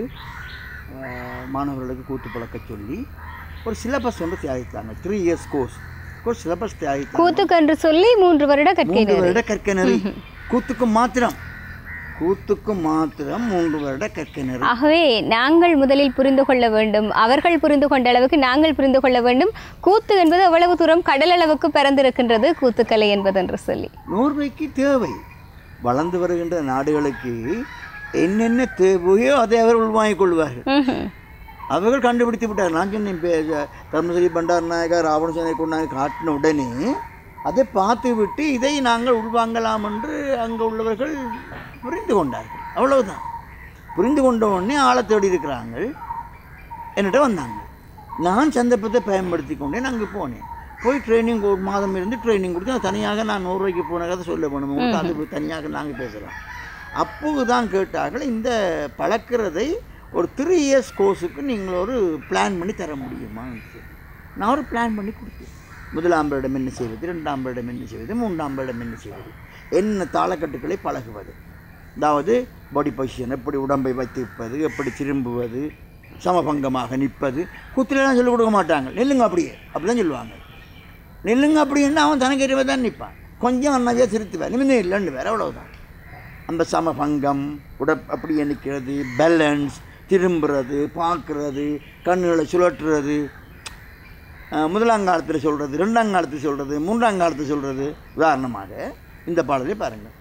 Speaker 3: அஹ், மாணவர்களுக்கு கூத்து பழக்க சொல்லி ஒரு சிலபஸ் வந்து தயாரித்தாங்க three years course course syllabus தயாரித்தாங்க
Speaker 1: கூத்துக்கென்று சொல்லி மூன்று வருட
Speaker 3: மூன்று
Speaker 1: கற்கை
Speaker 3: வருட கற்க நெறி கூத்துக்கு மாத்திரம் கூத்துக்கு மாத்திரம் மூன்று வருட கற்கிணறு
Speaker 1: ஆகவே நாங்கள் முதலில் புரிந்து கொள்ள வேண்டும் அவர்கள் புரிந்து கொண்ட அளவுக்கு நாங்கள் புரிந்து கொள்ள வேண்டும் கூத்து என்பது எவ்வளவு தூரம் கடல் அளவுக்கு பறந்திருக்கின்றது கூத்துக்கலை என்பது என்று சொல்லி
Speaker 3: நோர்வேக்கு தேவை வளர்ந்து வருகின்ற நாடுகளுக்கு என்னென்ன தேவையோ அதை அவர்கள் உள்வாங்கிக் கொள்வார்கள்
Speaker 1: ம்ஹும்.
Speaker 3: அவர்கள் கண்டுபிடித்து விட்டார் நான் சொன்னேன் இப்போ தர்மஸ்ரீ பண்டார் நாயகா ராவணசேனை கொண்டாங்க காட்டின உடனே அதை பார்த்து விட்டு இதை நாங்கள் உள்வாங்கலாம் என்று அங்கே உள்ளவர்கள் புரிந்து கொண்டார்கள் அவ்வளவுதான் புரிந்து கொண்ட உடனே ஆளை தேடி இருக்கிறாங்க என்னிட்ட வந்தாங்க நான் சந்தர்ப்பத்தை பயன்படுத்தி கொண்டேன் அங்கே போனேன் போய் ட்ரைனிங் ஒரு மாதம் இருந்து ட்ரைனிங் கொடுத்து அது தனியாக நான் நூறுரூவாய்க்கு போன கதை சொல்ல வேணும் உங்களுக்கு அது தனியாக நாங்கள் பேசலாம் அப்போது தான் கேட்டார்கள் இந்த பழக்கிறதை ஒரு த்ரீ இயர்ஸ் கோர்ஸுக்கு நீங்கள் ஒரு பிளான் பண்ணி தர முடியுமா நான் ஒரு பிளான் பண்ணி கொடுத்தேன் முதலாம் வருடம் என்ன செய்வது ரெண்டாம் வருடம் என்ன செய்வது மூன்றாம் வருடம் என்ன செய்வது என்ன தாளக்கட்டுகளை பழகுவது அதாவது பாடி பொசிஷன் எப்படி உடம்பை வைத்திருப்பது எப்படி திரும்புவது சமபங்கமாக நிற்பது குத்திலாம் சொல்லிக் கொடுக்க மாட்டாங்க நில்லுங்க அப்படியே அப்படி தான் சொல்லுவாங்க நில்லுங்க அப்படின்னா அவன் தனக்கு இருபது தான் நிற்பான் கொஞ்சம் அண்ணாவே திருத்துவேன் நிமிந்தே இல்லைன்னு வேறு அவ்வளவுதான் அந்த சமபங்கம் உட அப்படியே நிற்கிறது பேலன்ஸ் திரும்புறது பார்க்குறது கண்ணுகளை சுழற்றுறது அஹ், முதலாங்காலத்தில் சொல்கிறது ரெண்டாங்காலத்தில் சொல்கிறது மூன்றாங்காலத்தில் சொல்கிறது உதாரணமாக இந்த பாடலை பாருங்கள்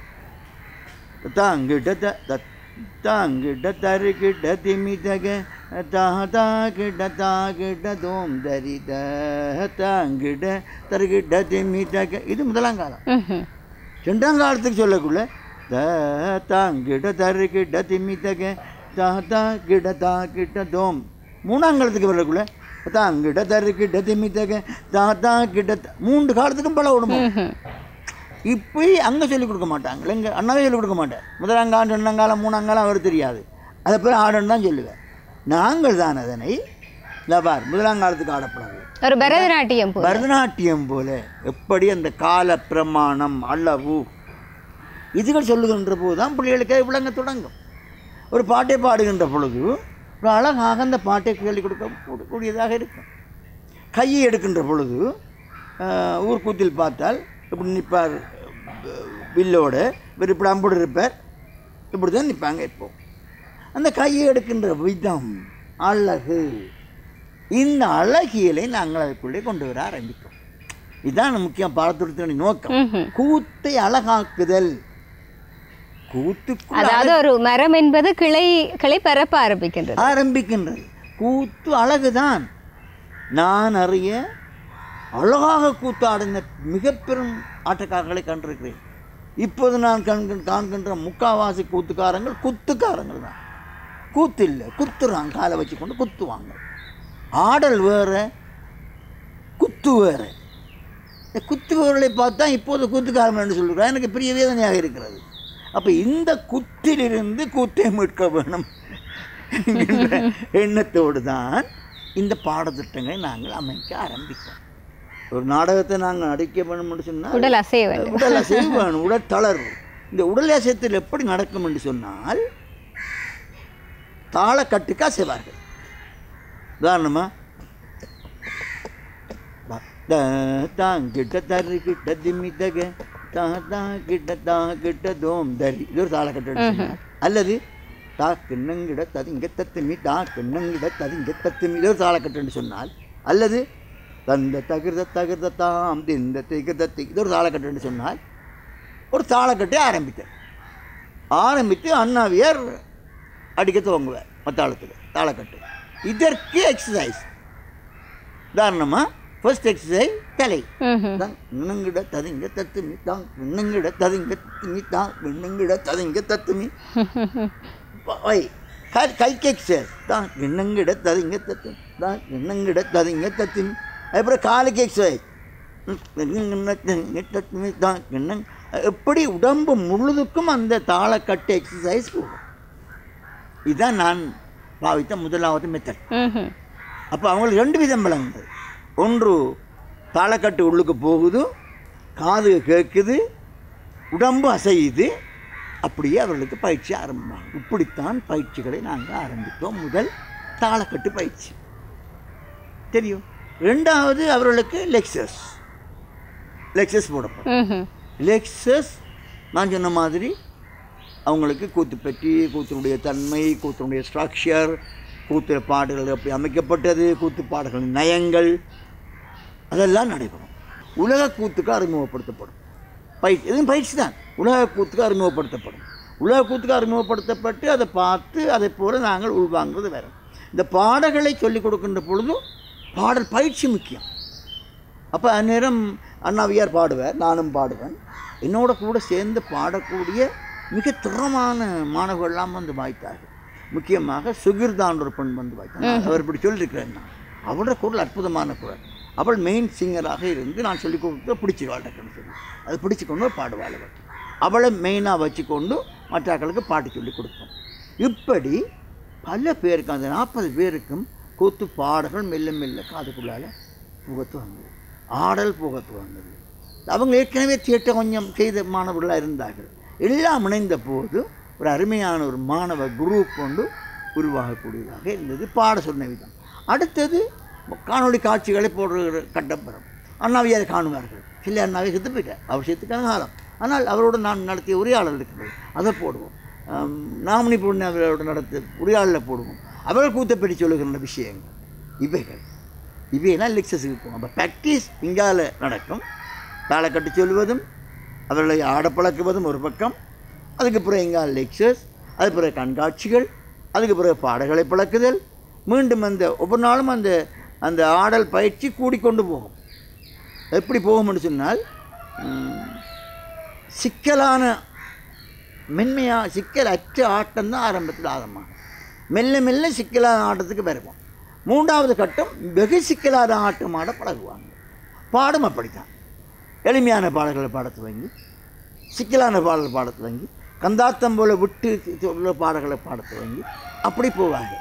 Speaker 3: தாங்கிட்ட த த- தாங்கிட்ட தருகிட்ட திமிதக தாதா கிட்ட தாகிட்ட தோம் தரித தாங்கிட்ட தருகிட்ட திமிதக இது முதலாங்காலம்
Speaker 1: ம்ஹும்.
Speaker 3: ரெண்டாம் காலத்துக்கு சொல்லக்குள்ள த தாங்கிட்ட தரு கிட்ட திம்மி தக தா தா கிட தா கிட்ட தோம் மூணாம் காலத்துக்கு வரக்குள்ள தாங்கிட்ட தரு கிட்ட திம்மி தக தா தா கிட்ட த- மூன்று காலத்துக்கும் பல விடுமோ
Speaker 1: ம்ஹும்.
Speaker 3: இப்போ அங்கே சொல்லிக் கொடுக்க மாட்டாங்க எங்க அண்ணாவே சொல்லிக் கொடுக்க மாட்டேன் முதலாங்காலம் ரெண்டாங்காலம் மூணாங்காலம் அவர் தெரியாது அதை போய் ஆடன்னு தான் சொல்லுவேன் நாங்கள் தான் அதனை இந்த பார் முதலாங்காலத்துக்கு ஆடப்படாது
Speaker 1: ஒரு பரதநாட்டியம் போல
Speaker 3: பரதநாட்டியம் போல எப்படி அந்த கால பிரமாணம் அளவு இதுகள் சொல்லுகின்ற போது தான் பிள்ளைகளுக்கு விளங்க தொடங்கும் ஒரு பாட்டை பாடுகின்ற பொழுது ஒரு அழகாக அந்த பாட்டை கேள்வி கொடுக்க கூடியதாக இருக்கும் கையை எடுக்கின்ற பொழுது ஆஹ், ஊர்க்கூத்தில் பார்த்தால் இப்படி நிற்பார் வில்லோட இவர் இப்படி அம்புடு இருப்பார் இப்படி தான் நிற்பாங்க இப்போ அந்த கையை எடுக்கின்ற விதம் அழகு இந்த அழகியலை நாங்கள் அதுக்குள்ளே கொண்டு வர ஆரம்பித்தோம் இதுதான் முக்கியம் பாடத்திட்டத்தின் நோக்கம்
Speaker 1: ம்ஹும்.
Speaker 3: கூத்தை அழகாக்குதல் கூத்துக்குள்
Speaker 1: அதாவது ஒரு மரம் என்பது கிளை கிளை பரப்ப ஆரம்பிக்கின்றது
Speaker 3: ஆரம்பிக்கின்றது கூத்து அழகுதான் நான் அறிய அழகாக கூத்தாடின மிக பெரும் ஆட்டக்காரர்களை கண்டிருக்கிறேன் இப்போது நான் கண்க காண்கின்ற முக்காவாசி கூத்துக்காரங்கள் குத்துக்காரங்கள் தான் கூத்து இல்லை குத்துறாங்க காலை வச்சு கொண்டு குத்துவாங்க ஆடல் வேற குத்து வேற இந்த குத்துபவர்களை பார்த்தா இப்போது கூத்துக்காரன் என்று சொல்கிறார் எனக்கு பெரிய வேதனையாக இருக்கிறது அப்போ இந்த குத்திலிருந்து கூத்தை மீட்க வேணும் என்கின்ற எண்ணத்தோடு தான் இந்த பாடத்திட்டங்களை நாங்கள் அமைக்க ஆரம்பித்தோம் ஒரு நாடகத்தை நாங்கள் நடிக்க வேணும்னு சொன்னால்
Speaker 1: உடல் அசைய வேண்டும்
Speaker 3: உடல் அசைவு வேணும் உடல் தளர்வு இந்த உடல் அசையத்தில் எப்படி நடக்கும் என்று சொன்னால் தாளக்கட்டுக்கு அசைவார்கள் உதாரணமா தாங்கிட்ட தரு கிட்ட திம்மி தக தா தா கிட்ட தா கிட்ட தோம் தரி இது ஒரு தாளக்கட்டு எடுத்துக்கோங்க. அல்லது தா கிண்ணங்கிட ததிங்க தத்துமி தா கிண்ணங்கிட ததிங்க தத்துமி இது ஒரு தாளக்கட்டுன்னு சொன்னால் அல்லது தந்த தகிர்த தகிர்த தாம் திந்த திகிர்த தி இது ஒரு தாளக்கட்டுன்னு சொன்னால் ஒரு தாளக்கட்டை ஆரம்பித்தார் ஆரம்பித்து அண்ணாவியார் அடிக்க துவங்குவார் மத்தாளத்தில் தாளக்கட்டு இதற்கு எக்ஸசைஸ் உதாரணமாக ஃபர்ஸ்ட் எக்ஸசைஸ் தலை
Speaker 1: ம்ஹும்.
Speaker 3: தான் விண்ணுங்கிட ததுங்க தத்துமி தான் விண்ணுங்கிட ததுங்க தத்துமி தான் விண்ணுங்கிட ததுங்க தத்துமி வை கை கைக்கு எக்ஸசைஸ் தான் விண்ணுங்கிட ததுங்க தத்துமி தான் விண்ணுங்கிட ததுங்க தத்துமி அப்புறம் காலுக்கு எக்ஸசைஸ் தத்துமி தான் விண்ணங் எப்படி உடம்பு முழுதுக்கும் அந்த தாளக்கட்டு எக்ஸசைஸ் போகும் இதுதான் நான் பாவித்த முதலாவது மெத்தட்
Speaker 1: ம்ஹும்.
Speaker 3: அப்போ அவங்களுக்கு ரெண்டு விதம் விளங்குது ஒன்று தாளக்கட்டு உள்ளுக்கு போகுது காது கேட்குது உடம்பு அசையுது அப்படியே அவர்களுக்கு பயிற்சி ஆரம்பமாகும் இப்படித்தான் பயிற்சிகளை நாங்கள் ஆரம்பித்தோம் முதல் தாளக்கட்டு பயிற்சி தெரியும் ரெண்டாவது அவர்களுக்கு லெக்சஸ் லெக்சஸ் போடப்படும்
Speaker 1: ம்ஹும்.
Speaker 3: லெக்சஸ் நான் சொன்ன மாதிரி அவங்களுக்கு கூத்து பற்றி கூத்தினுடைய தன்மை கூத்தினுடைய ஸ்ட்ரக்சர் கூத்து பாடுகள் எப்படி அமைக்கப்பட்டது கூத்து பாடல்களின் நயங்கள் அதெல்லாம் நடைபெறும் உலக கூத்துக்கு அறிமுகப்படுத்தப்படும் பயிற்சி இதுவும் பயிற்சி தான் உலக கூத்துக்கு அறிமுகப்படுத்தப்படும் உலக கூத்துக்கு அறிமுகப்படுத்தப்பட்டு அதை பார்த்து அதை போல நாங்கள் உள்வாங்குறது வேறு இந்த பாடல்களை சொல்லிக் கொடுக்கின்ற பொழுது பாடல் பயிற்சி முக்கியம் அப்போ அந்நேரம் அண்ணாவியார் பாடுவார் நானும் பாடுவேன் என்னோட கூட சேர்ந்து பாடக்கூடிய மிக திறமான மாணவர்கள்லாம் வந்து வாய்த்தார்கள் முக்கியமாக சுகிர்தான் ஒரு பெண் வந்து வாய்த்தாங்க அவர் இப்படி சொல்லியிருக்கிறேன் நான் அவரோட குரல் அற்புதமான குரல் அவள் மெயின் சிங்கராக இருந்து நான் சொல்லி கொடுத்து பிடிச்சிருவாள் டக்குன்னு சொல்லி அது பிடிச்சி கொண்டு பாடுவாள் அவள் அவளை மெயினாக வச்சுக்கொண்டு மற்றாக்களுக்கு பாட்டு சொல்லி கொடுப்போம் இப்படி பல பேருக்கு அந்த நாற்பது பேருக்கும் கூத்து பாடல்கள் மெல்ல மெல்ல காதுக்குள்ளால் புகத்து வந்தது ஆடல் புகத்து வந்தது அவங்க ஏற்கனவே தியேட்டர் கொஞ்சம் செய்த மாணவர்களாக இருந்தார்கள் எல்லாம் இணைந்த போது ஒரு அருமையான ஒரு மாணவ குரூப் கொண்டு உருவாகக்கூடியதாக இருந்தது பாட சொன்ன விதம் அடுத்தது காணொளி காட்சிகளை போடுற கட்டப்பறம் அண்ணாவியார் காணுவார்கள் சில அண்ணாவை செத்து போயிட்டார் அவர் செத்துக்கான காலம் ஆனால் அவரோடு நான் நடத்திய உரையாடல் இருக்கிறது அதை போடுவோம் ஆம், நாமினி பொண்ணு அவரோட நடத்த உரையாடலில் போடுவோம் அவர்கள் கூத்தப்படி சொல்லுகின்ற விஷயங்கள் இவைகள் இவையெல்லாம் லெக்சஸுக்கு போகும் அப்போ ப்ராக்டிஸ் இங்கால நடக்கும் தாளக்கட்டு சொல்லுவதும் அவர்களை ஆட பழக்குவதும் ஒரு பக்கம் அதுக்கு பிறகு இங்கால லெக்சர்ஸ் அது பிறகு கண்காட்சிகள் அதுக்கு பிறகு பாடல்களை பழக்குதல் மீண்டும் அந்த ஒவ்வொரு நாளும் அந்த அந்த ஆடல் பயிற்சி கூடிக்கொண்டு போகும் எப்படி போகும்னு சொன்னால் ம், சிக்கலான மென்மையாக சிக்கல் அற்ற ஆட்டம் தான் ஆரம்பத்தில் ஆரம்பமாகும் மெல்ல மெல்ல சிக்கலான ஆட்டத்துக்கு வருவோம் மூன்றாவது கட்டம் வெகு சிக்கலான ஆட்டம் ஆட பழகுவாங்க பாடும் அப்படித்தான் எளிமையான பாடல்களை பாட துவங்கி சிக்கலான பாடல் பாட துவங்கி கந்தாத்தம் போல விட்டு உள்ள பாடல்களை பாட துவங்கி அப்படி போவாங்க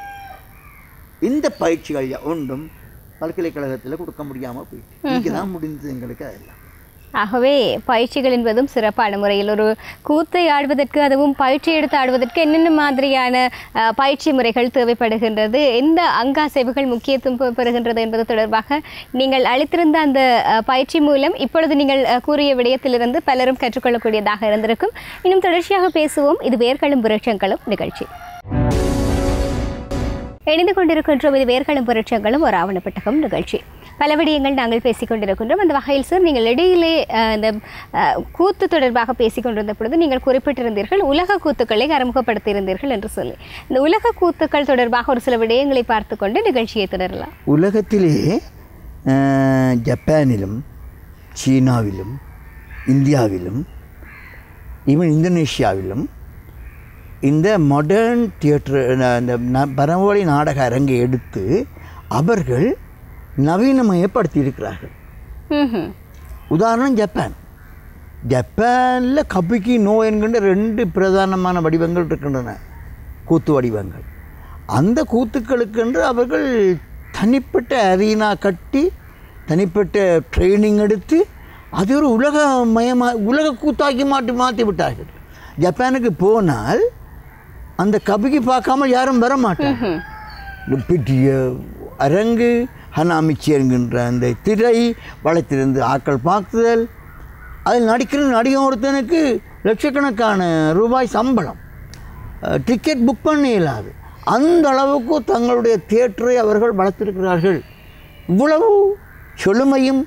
Speaker 3: இந்த பயிற்சிகள் ஒன்றும் பல்கலைக்கழகத்தில் கொடுக்க முடியாமல் போயிட்டு இங்கே தான் முடிந்தது எங்களுக்கு அதெல்லாம்
Speaker 1: ஆகவே பயிற்சிகள் என்பதும் சிறப்பான முறையில் ஒரு கூத்தை ஆடுவதற்கு அதுவும் பயிற்சி எடுத்து ஆடுவதற்கு என்னென்ன மாதிரியான அஹ், பயிற்சி முறைகள் தேவைப்படுகின்றது எந்த அங்காசைவுகள் முக்கியத்துவம் பெ- பெறுகின்றது என்பது தொடர்பாக நீங்கள் அளித்திருந்த அந்த அஹ், பயிற்சி மூலம் இப்பொழுது நீங்கள் அஹ், கூறிய விடயத்திலிருந்து பலரும் கற்றுக்கொள்ளக்கூடியதாக இருந்திருக்கும் இன்னும் தொடர்ச்சியாக பேசுவோம் இது வேர்களும் விருட்சங்களும் நிகழ்ச்சி இணைந்து கொண்டிருக்கின்றோம் இது வேர்களும் புரட்சங்களும் ஒரு ஆவணப்பட்டகம் நிகழ்ச்சி பல விடயங்கள் நாங்கள் பேசிக் கொண்டிருக்கின்றோம் அந்த வகையில் சார் நீங்கள் இடையிலே அஹ், இந்த அஹ், கூத்து தொடர்பாக பேசிக் கொண்டிருந்த பொழுது நீங்கள் குறிப்பிட்டிருந்தீர்கள் உலக கூத்துக்களை அறிமுகப்படுத்தியிருந்தீர்கள் என்று சொல்லி இந்த உலக கூத்துக்கள் தொடர்பாக ஒரு சில விடயங்களை பார்த்து கொண்டு நிகழ்ச்சியை தொடரலாம்
Speaker 2: உலகத்திலே அஹ், ஜப்பானிலும் சீனாவிலும் இந்தியாவிலும் ஈவன் இந்தோனேஷியாவிலும் இந்த மாடர்ன் தியேட்டர் இந்த ந- பரமொழி நாடக அரங்கை எடுத்து அவர்கள் நவீனமயப்படுத்தி இருக்கிறார்கள்
Speaker 1: ம்ஹும்.
Speaker 2: உதாரணம் ஜப்பான் ஜப்பானில் கபிக்கி நோ என்கின்ற ரெண்டு பிரதானமான வடிவங்கள் இருக்கின்றன கூத்து வடிவங்கள் அந்த கூத்துக்களுக்கென்று அவர்கள் தனிப்பட்ட அரீனா கட்டி தனிப்பட்ட ட்ரைனிங் எடுத்து அது ஒரு உலக மயமாக உலக கூத்தாக்கி மாற்றி மாற்றி விட்டார்கள் ஜப்பானுக்கு போனால் அந்த கபிக்கு பார்க்காம யாரும் வர மாட்டாங்க இந்த பெரிய அரங்கு ஹனாமிச்சி என்கின்ற அந்த திரை வளத்திலிருந்து ஆட்கள் பார்க்குதல் அதில் நடிக்கிற நடிகன் ஒருத்தனுக்கு லட்சக்கணக்கான ரூபாய் சம்பளம் அஹ், டிக்கெட் புக் பண்ண இயலாது அந்த அளவுக்கு தங்களுடைய தியேட்டரை அவர்கள் வளர்த்திருக்கிறார்கள் இவ்வளவு செழுமையும்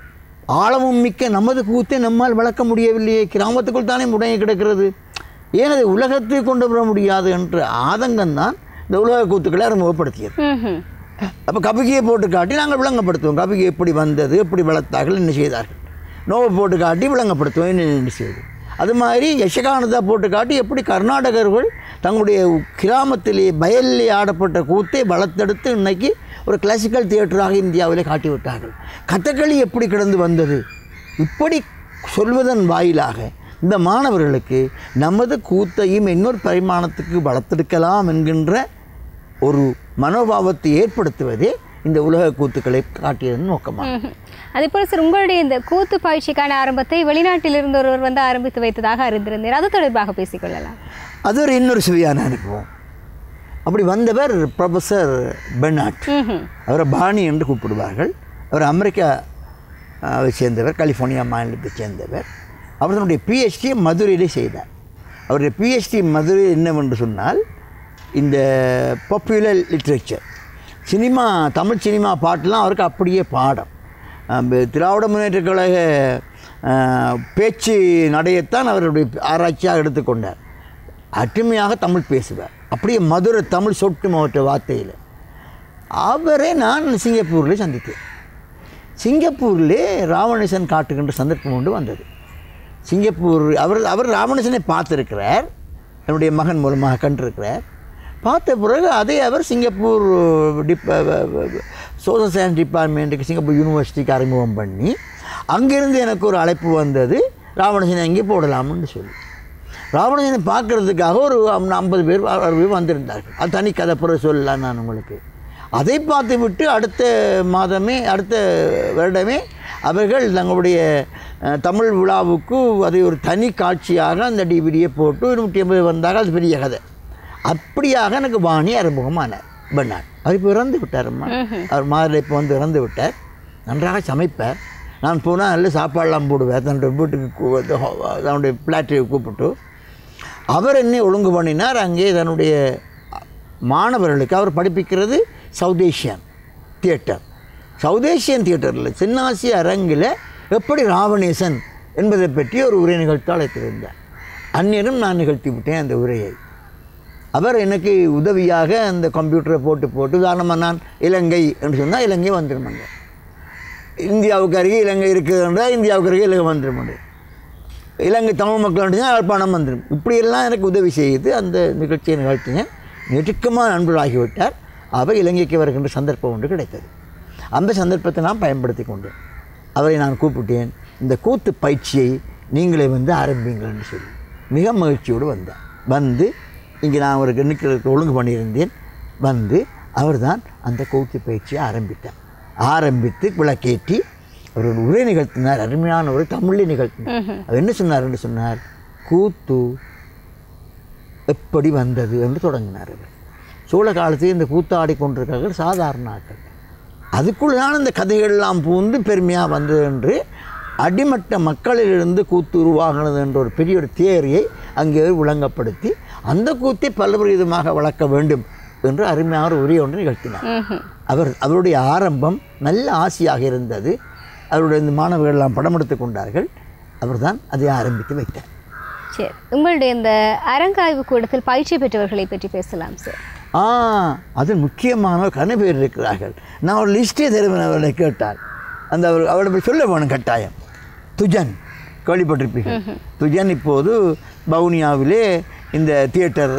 Speaker 2: ஆழமும் மிக்க நமது கூத்தை நம்மால் வளர்க்க முடியவில்லையே கிராமத்துக்குள் தானே முடங்கி கிடக்கிறது ஏன் அதை உலகத்தை கொண்டு வர முடியாது என்ற ஆதங்கம்தான் இந்த உலக கூத்துக்களை அறிமுகப்படுத்தியது
Speaker 1: ம்ஹும்.
Speaker 2: அப்போ கபிகையை போட்டு காட்டி நாங்கள் விளங்கப்படுத்துவோம் கபிகை எப்படி வந்தது எப்படி வளர்த்தார்கள் என்ன செய்தார்கள் நோவை போட்டு காட்டி விளங்கப்படுத்துவோம் என்ன என்ன செய்வது அது மாதிரி யசகானதா போட்டு காட்டி எப்படி கர்நாடகர்கள் தங்களுடைய கிராமத்திலே வயலிலே ஆடப்பட்ட கூத்தை வளர்த்தெடுத்து இன்னைக்கு ஒரு கிளாசிக்கல் தியேட்டராக இந்தியாவிலே காட்டி விட்டார்கள் கதகளி எப்படி கிடந்து வந்தது இப்படி சொல்வதன் வாயிலாக இந்த மாணவர்களுக்கு நமது கூத்தையும் இன்னொரு பரிமாணத்துக்கு வளர்த்தெடுக்கலாம் என்கின்ற ஒரு மனோபாவத்தை ஏற்படுத்துவதே இந்த உலக கூத்துக்களை காட்டியதன் நோக்கமாக
Speaker 1: ம்ஹும். அதே போல சார் உங்களுடைய இந்த கூத்து பயிற்சிக்கான ஆரம்பத்தை வெளிநாட்டில் இருந்து ஒருவர் வந்து ஆரம்பித்து வைத்ததாக அறிந்திருந்தீர் அது தொடர்பாக பேசிக்கொள்ளலாம்
Speaker 2: அது ஒரு இன்னொரு சுவையான அனுபவம் அப்படி வந்தவர் ப்ரொஃபஸர் பெர்னாட்
Speaker 1: ம்ஹும்.
Speaker 2: அவரை பாணி என்று கூப்பிடுவார்கள் அவர் அமெரிக்கா அஹ், சேர்ந்தவர் கலிஃபோர்னியா மாநிலத்தை சேர்ந்தவர் அவர் தன்னுடைய பிஹெச்டியை மதுரையிலே செய்தார் அவருடைய பிஹெச்டி மதுரை என்னவென்று சொன்னால் இந்த popular literature cinema Tamil cinema பாட்டெலாம் அவருக்கு அப்படியே பாடம் அஹ் திராவிட முன்னேற்ற கழக அஹ், பேச்சு நடையத்தான் அவருடைய ஆராய்ச்சியாக எடுத்துக்கொண்டார் அருமையாக தமிழ் பேசுவார் அப்படியே மதுரை தமிழ் சொட்டு மாவட்ட வார்த்தையில் அவரை நான் சிங்கப்பூரில் சந்தித்தேன் சிங்கப்பூரிலே ராவணேசன் காட்டுகின்ற சந்தர்ப்பம் ஒன்று வந்தது சிங்கப்பூர் அவர் அவர் ராவணேசனை பார்த்துருக்கிறார் என்னுடைய மகன் மூலமாக கண்டிருக்கிறார் பார்த்த பிறகு அதை அவர் சிங்கப்பூர் டிப் சோஷியல் சயின்ஸ் டிபார்ட்மெண்ட்டுக்கு சிங்கப்பூர் யூனிவர்சிட்டிக்கு அறிமுகம் பண்ணி அங்கிருந்து எனக்கு ஒரு அழைப்பு வந்தது ராவணேசனை அங்கே போடலாம்னு சொல்லி ராவணேசனை பார்க்கறதுக்காக ஒரு ஐம்பது பேர் அறுபது பேர் வந்திருந்தார்கள் அது தனி கதை பிறகு சொல்லலாம் நான் உங்களுக்கு அதை பார்த்து விட்டு அடுத்த மாதமே அடுத்த வருடமே அவர்கள் தங்களுடைய அஹ், தமிழ் விழாவுக்கு அதை ஒரு தனி காட்சியாக அந்த டிவிடியை போட்டு நூற்றி ஐம்பது வந்தாங்க அது பெரிய கதை அப்படியாக எனக்கு வாணி அறிமுகமானார் பண்ணார் அவர் இப்போ இறந்து விட்டாரம்மா அவர் மாதிரி இப்போ வந்து இறந்து விட்டார் நன்றாக சமைப்பார் நான் போனால் நல்ல சாப்பாடெல்லாம் போடுவேன் தன்னுடைய வீட்டுக்கு கூ- வந்து ஹோ- தன்னுடைய பிளாட்டை கூப்பிட்டு அவர் என்னை ஒழுங்கு பண்ணினார் அங்கே தன்னுடைய மாணவர்களுக்கு அவர் படிப்பிக்கிறது South Asian theatre South Asian தியேட்டரில் சின்னாசிய அரங்கில் எப்படி ராவணேசன் என்பதை பற்றி ஒரு உரை நிகழ்த்த அழைத்திருந்தார் அந்நேரம் நான் நிகழ்த்தி விட்டேன் அந்த உரையை அவர் எனக்கு உதவியாக அந்த கம்ப்யூட்டரை போட்டு போட்டு உதாரணமாக நான் இலங்கை என்று சொன்னால் இலங்கை வந்துடுமாங்க இந்தியாவுக்கு அருகே இலங்கை இருக்குது என்றால் இந்தியாவுக்கு அருகே இலங்கை வந்துடும் இலங்கை தமிழ் மக்கள் யாழ்ப்பாணம் வந்துடும் இப்படியெல்லாம் எனக்கு உதவி செய்து அந்த நிகழ்ச்சியை நிகழ்த்தினேன் நெருக்கமாக நண்பர்களாகிவிட்டார் அவர் இலங்கைக்கு வருகின்ற சந்தர்ப்பம் ஒன்று கிடைத்தது அந்த சந்தர்ப்பத்தை நான் பயன்படுத்தி கொண்டேன் அவரை நான் கூப்பிட்டேன் இந்த கூத்து பயிற்சியை நீங்களே வந்து ஆரம்பிங்கள்னு சொல்லி மிக மகிழ்ச்சியோடு வந்தார் வந்து இங்கே நான் ஒரு நிற்கிறதுக்கு ஒழுங்கு பண்ணியிருந்தேன் வந்து அவர்தான் அந்த கூத்து பயிற்சியை ஆரம்பித்தார் ஆரம்பித்து விளக்கேற்றி அவர் ஒரு உரை நிகழ்த்தினார் அருமையான ஒரு தமிழில் நிகழ்த்தினார் அவர் என்ன சொன்னார் என்று சொன்னார் கூத்து எப்படி வந்தது என்று தொடங்கினார் அவர் சோழ காலத்தில் இந்த கூத்தாடி கொண்டிருக்கிறார்கள் சாதாரண ஆட்கள் அதுக்குள்ளான இந்த கதைகள்லாம் பூந்து பெருமையாக வந்தது என்று அடிமட்ட மக்களிலிருந்து கூத்து உருவாகினது என்ற ஒரு பெரிய ஒரு தேரியை அங்கே விளங்கப்படுத்தி அந்த கூத்தை பலவிதமாக வளர்க்க வேண்டும் என்று அருமையான ஒரு உரை ஒன்று நிகழ்த்தினார் அவர் அவருடைய ஆரம்பம் நல்ல ஆசையாக இருந்தது அவருடைய இந்த மாணவர்கள் எல்லாம் படம் எடுத்துக் கொண்டார்கள் அவர்தான் அதை ஆரம்பித்து வைத்தார்
Speaker 1: சரி உங்களுடைய இந்த அரங்காய்வு கூடத்தில் பயிற்சி பெற்றவர்களை பற்றி பேசலாம் சார்
Speaker 2: ஆ அது முக்கியமான கன பேர் இருக்கிறார்கள் நான் ஒரு லிஸ்டே தருவேன் அவர்களை கேட்டால் அந்த அவர் அவரை போய் சொல்ல வேணும் கட்டாயம் துஜன் கேள்விப்பட்டிருப்பீர்கள் துஜன் இப்போது பவுனியாவிலே இந்த தியேட்டர்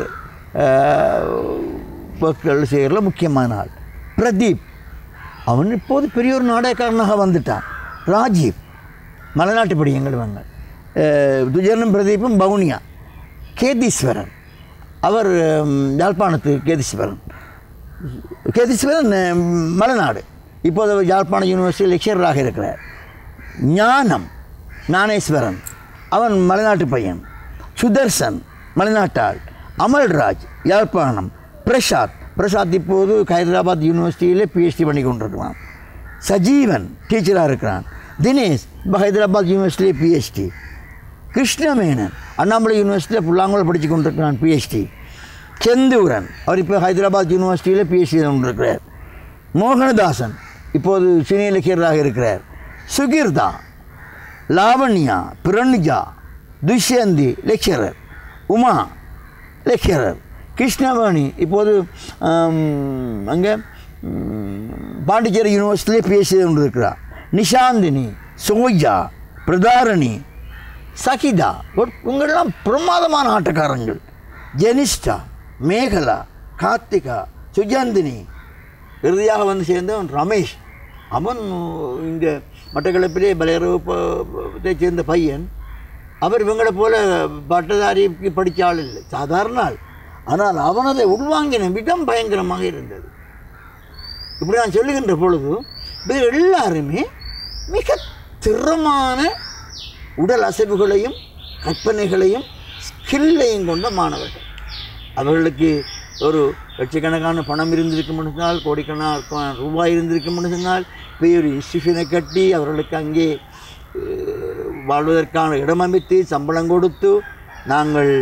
Speaker 2: ஒர்க்குகள் செய்கிறதுல முக்கியமான ஆள் பிரதீப் அவன் இப்போது பெரிய ஒரு நாடகக்காரனாக வந்துட்டான் ராஜீவ் மலைநாட்டு படியங்கள் வாங்க துஜனும் பிரதீப்பும் பவுனியா கேதீஸ்வரன் அவர் ம், யாழ்ப்பாணத்து கேதீஸ்வரன் கேதீஸ்வரன் ம், மலைநாடு இப்போது அவர் யாழ்ப்பாண யூனிவர்சிட்டி லெக்சரராக இருக்கிறார் ஞானம் ஞானேஸ்வரன் அவன் மலைநாட்டு பையன் சுதர்சன் மலைநாட்டாள் அமல்ராஜ் யாழ்ப்பாணம் பிரசாத் பிரசாத் இப்போது ஹைதராபாத் யூனிவர்சிட்டியில் பிஹெச்டி பண்ணி கொண்டிருக்கிறான் சஜீவன் டீச்சராக இருக்கிறான் தினேஷ் இப்போ ஹைதராபாத் யூனிவர்சிட்டியில் பிஹெச்டி கிருஷ்ணமேனன் அண்ணாமலை யூனிவர்சிட்டியில் புல்லாங்குழல் படித்து கொண்டிருக்கிறான் பிஹெச்டி செந்தூரன் அவர் இப்போ ஹைதராபாத் யூனிவர்சிட்டியில் பிஹெச்டி கொண்டிருக்கிறார் மோகனதாசன் இப்போது சீனியர் லெக்சராக இருக்கிறார் சுகீர்தா லாவண்யா பிரணிஜா துஷ்யந்தி லெக்சரர் உமா லெக்சரர் கிருஷ்ணவேணி இப்போது அங்கே பாண்டிச்சேரி யூனிவர்சிட்டியிலே பிஹெச்டி கொண்டிருக்கிறார் நிஷாந்தினி சோஜா பிரதாரணி சகிதா ஒரு- இவங்கெல்லாம் பிரமாதமான ஆட்டக்காரங்கள் ஜெனிஸ்டா மேகலா கார்த்திகா சுஜாந்தினி இறுதியாக வந்து சேர்ந்தவன் ரமேஷ் அவன் இங்கே மட்டக்களப்பிலே பலையரவத்தை சேர்ந்த பையன் அவர் இவங்களை போல பட்டதாரிக்கு படித்த ஆள் இல்லை சாதாரண ஆள் ஆனால் அவனதை உள்வாங்கின விதம் பயங்கரமாக இருந்தது இப்படி நான் சொல்லுகின்ற பொழுது இவங்க எல்லாருமே மிக திறமான உடல் அசைவுகளையும் கற்பனைகளையும் ஸ்கில்லையும் கொண்ட மாணவர்கள் அவர்களுக்கு ஒரு லட்சக்கணக்கான பணம் இருந்திருக்கும்னு சொன்னால் கோடிக்கணக்கான ரூபாய் இருந்திருக்கும்னு சொன்னால் போய் ஒரு இன்ஸ்டியூஷனை கட்டி அவர்களுக்கு அங்கே அஹ், வாழ்வதற்கான இடம் அமைத்து சம்பளம் கொடுத்து நாங்கள்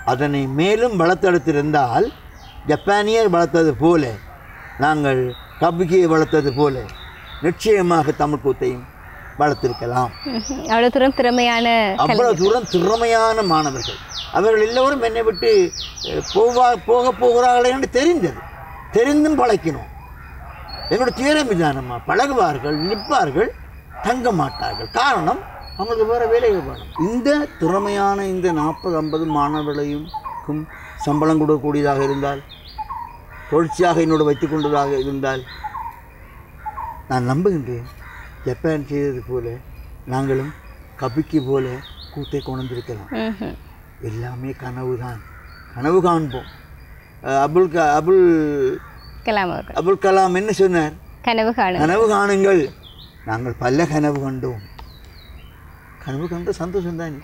Speaker 2: அதனை மேலும் வளர்த்தெடுத்திருந்தால் ஜப்பானியர் வளர்த்தது போல நாங்கள் கபுகியை வளர்த்தது போல நிச்சயமாக தமிழ் கூத்தையும் வளர்த்திருக்கலாம்
Speaker 1: ம்ஹும். அவ்வளவு தூரம் திறமையான
Speaker 2: அவ்வளவு தூரம் திறமையான மாணவர்கள் அவர்கள் எல்லோரும் என்னை விட்டு அஹ், போவா போக போகிறார்கள் என்று தெரிந்தது தெரிந்தும் பழக்கினோம் எங்களோட தீரம் இதானம்மா பழகுவார்கள் நிற்பார்கள் தங்க மாட்டார்கள் காரணம் அவங்களுக்கு வேறு வேலைகள் வேணும் இந்த திறமையான இந்த நாற்பது ஐம்பது மாணவர்களையும் க்கும் சம்பளம் கொடுக்கக்கூடியதாக இருந்தால் தொடர்ச்சியாக என்னோடு வைத்துக் கொண்டதாக இருந்தால் நான் நம்புகின்றேன் ஜப்பான் செய்தது போல நாங்களும் கபிக்கு போல கூத்தை கொண்டிருக்கலாம்
Speaker 1: ம்ஹும்.
Speaker 2: எல்லாமே கனவு தான் கனவு காண்போம் அஹ் அபுல் க அபுல்
Speaker 1: கலாம் அவர்கள்
Speaker 2: அபுல் கலாம் என்ன சொன்னார்
Speaker 1: கனவு காணும்
Speaker 2: கனவு காணுங்கள் நாங்கள் பல கனவு கண்டோம் கனவு கண்டு சந்தோஷம் தான்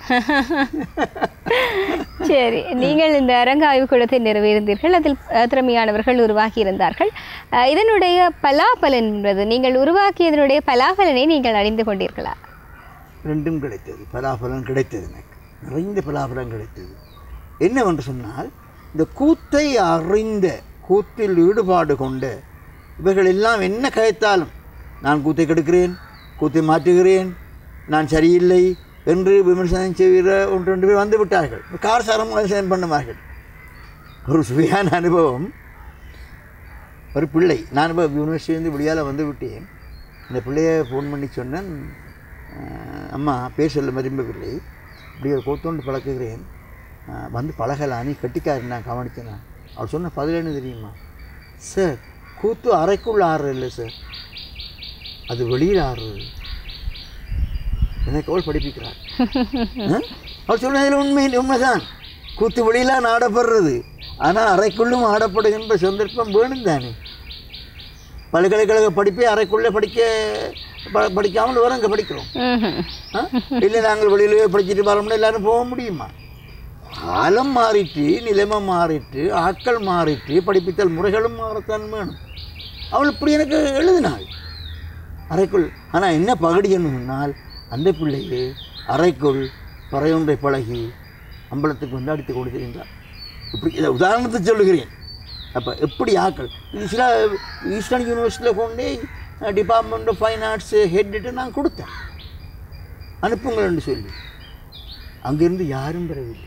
Speaker 1: சரி நீங்கள் இந்த அரங்க ஆய்வுக்கூடத்தை நிறைவேறிந்தீர்கள் அதில் அஹ், திறமையானவர்கள் உருவாகி இருந்தார்கள் அஹ், இதனுடைய பலாபலன் என்பது நீங்கள் உருவாக்கியதனுடைய பலாபலனை நீங்கள் அறிந்து கொண்டீர்களா
Speaker 2: ரெண்டும் கிடைத்தது பலாபலன் கிடைத்தது எனக்கு நிறைந்த பலாபலன் கிடைத்தது என்னவென்று சொன்னால் இந்த கூத்தை அறிந்த கூத்தில் ஈடுபாடு கொண்ட இவர்கள் எல்லாம் என்ன கயத்தாலும் நான் கூத்தை கெடுக்கிறேன் கூத்தை மாற்றுகிறேன் நான் சரியில்லை என்று விமர்சனம் செய்கிற ஒன்று ரெண்டு பேர் வந்து விட்டார்கள் கார் சாரம் விமர்சனம் பண்ணுவார்கள் ஒரு சுவையான அனுபவம் ஒரு பிள்ளை நான் இப்போ யூனிவர்சிட்டிலேருந்து வெளியால் வந்து விட்டேன் அந்த பிள்ளைய ஃபோன் பண்ணி சொன்னேன் "அஹ், அம்மா பேர் சொல்ல விரும்பவில்லை இப்படி ஒரு கோத்தோண்டு பழக்குகிறேன் அஹ், வந்து பழகலாம் நீ கட்டிக்காரு நான் கவனிச்சேன் அவர் சொன்ன பதில் என்ன தெரியுமா சார் கூத்து அறைக்குள்ள ஆடுறது இல்லை சார் அது வெளியில் ஆடுறது எனக்கு அவள் படிப்பிக்கிறார் அஹ்? அவள் சொன்னதில் உண்மை உண்மைதான் கூத்து வெளியிலாம் ஆடப்படுறது ஆனால் அறைக்குள்ளும் ஆடப்படுகின்ற சந்தர்ப்பம் வேணும் தானே பல்கலைக்கழக படிப்பை அறைக்குள்ளே படிக்க ப- படிக்காமல் வர அங்கே படிக்கிறோம்
Speaker 1: ம்ஹும்.
Speaker 2: ஆ? இல்லை நாங்கள் வெளியிலே படிச்சுட்டு வரோம்னா எல்லாரும் போக முடியுமா காலம் மாறிட்டு நிலைமை மாறிட்டு ஆட்கள் மாறிட்டு படிப்பித்தல் முறைகளும் மாறத்தான் வேணும் அவள் இப்படி எனக்கு எழுதினாள் அறைக்குள் ஆனால் என்ன பகடியணும்னால் அந்த பிள்ளையே அறைக்குள் பறையொன்றை பழகி அம்பலத்துக்கு வந்து அடித்து கொடுத்திருந்தார் இப்படி இதை உதாரணத்தை சொல்லுகிறேன் அப்போ எப்படி ஆக்கள் இது சில ஈஸ்டர்ன் யூனிவர்சிட்டியில் கொண்டே department of fine arts head நான் கொடுத்தேன் அனுப்புங்கள்னு சொல்லி அங்கேருந்து யாரும் பெறவில்லை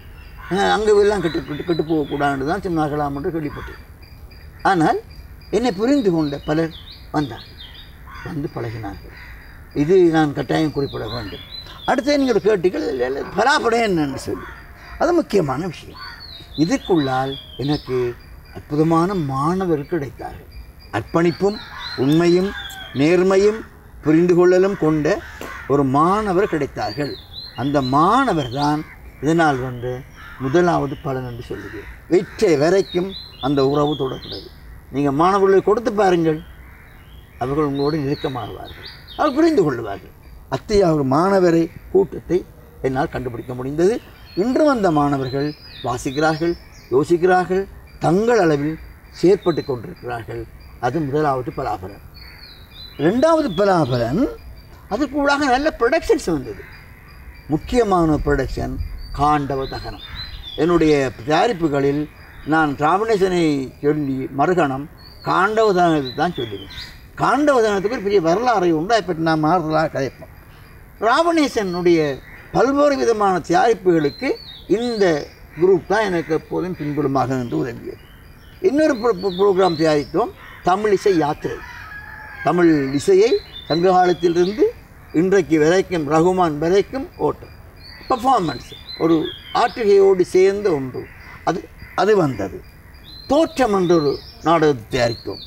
Speaker 2: அங்கே எல்லாம் கெட்டு கெட்டு கெட்டு போகக்கூடாதுன்னு தான் சொன்னார்களாம் என்று கேள்விப்பட்டேன் ஆனால் என்னை புரிந்து கொண்ட பலர் வந்தார்கள் வந்து பழகினார்கள் இது நான் கட்டாயம் குறிப்பிட வேண்டும் அடுத்து நீங்கள் கேட்டீர்கள் பராபடம் என்னன்னு சொல்லி அது முக்கியமான விஷயம் இதற்குள்ளால் எனக்கு அற்புதமான மாணவர்கள் கிடைத்தார்கள் அர்ப்பணிப்பும் உண்மையும் நேர்மையும் புரிந்து கொள்ளலும் கொண்ட ஒரு மாணவர் கிடைத்தார்கள் அந்த மாணவர் தான் இதனால் வந்து முதலாவது பலன் என்று சொல்லுகிறேன் வெற்றை வரைக்கும் அந்த உறவு தொடர்கிறது நீங்கள் மாணவர்களை கொடுத்து பாருங்கள் அவர்கள் உங்களோடு நெருக்கமாகுவார்கள் அவர் புரிந்து கொள்வார்கள் அத்தகைய ஒரு மாணவரை கூட்டத்தை என்னால் கண்டுபிடிக்க முடிந்தது இன்றும் அந்த மாணவர்கள் வாசிக்கிறார்கள் யோசிக்கிறார்கள் தங்கள் அளவில் செயற்பட்டு கொண்டிருக்கிறார்கள் அது முதலாவது பலாபலன் ரெண்டாவது பலாபலன் அதுக்கூடாக நல்ல ப்ரொடக்ஷன்ஸ் வந்தது முக்கியமான ப்ரொடக்ஷன் காண்டவ தகனம் என்னுடைய தயாரிப்புகளில் நான் ராவணேசனை சொல்லி மறுகணம் காண்டவ தகனத்தை தான் சொல்லுவேன் காண்டவ தகனத்துக்கு ஒரு பெரிய வரலாறு உண்டு அதை பற்றி நான் மாறுதலாக கதைப்போம் ராவணேசனுடைய பல்வேறு விதமான தயாரிப்புகளுக்கு இந்த குரூப் தான் எனக்கு எப்போதும் பின்புலமாக நின்று உதவியது இன்னொரு ப்ரோக்ராம் தயாரித்தோம் தமிழ் இசை யாத்திரை தமிழ் இசையை சங்க காலத்திலிருந்து இன்றைக்கு வரைக்கும் ரகுமான் வரைக்கும் ஓட்டம் பர்ஃபார்மன்ஸ் ஒரு ஆற்றுகையோடு சேர்ந்த ஒன்று அது அது வந்தது தோற்றம் என்ற ஒரு நாடகத்தை தயாரித்தோம்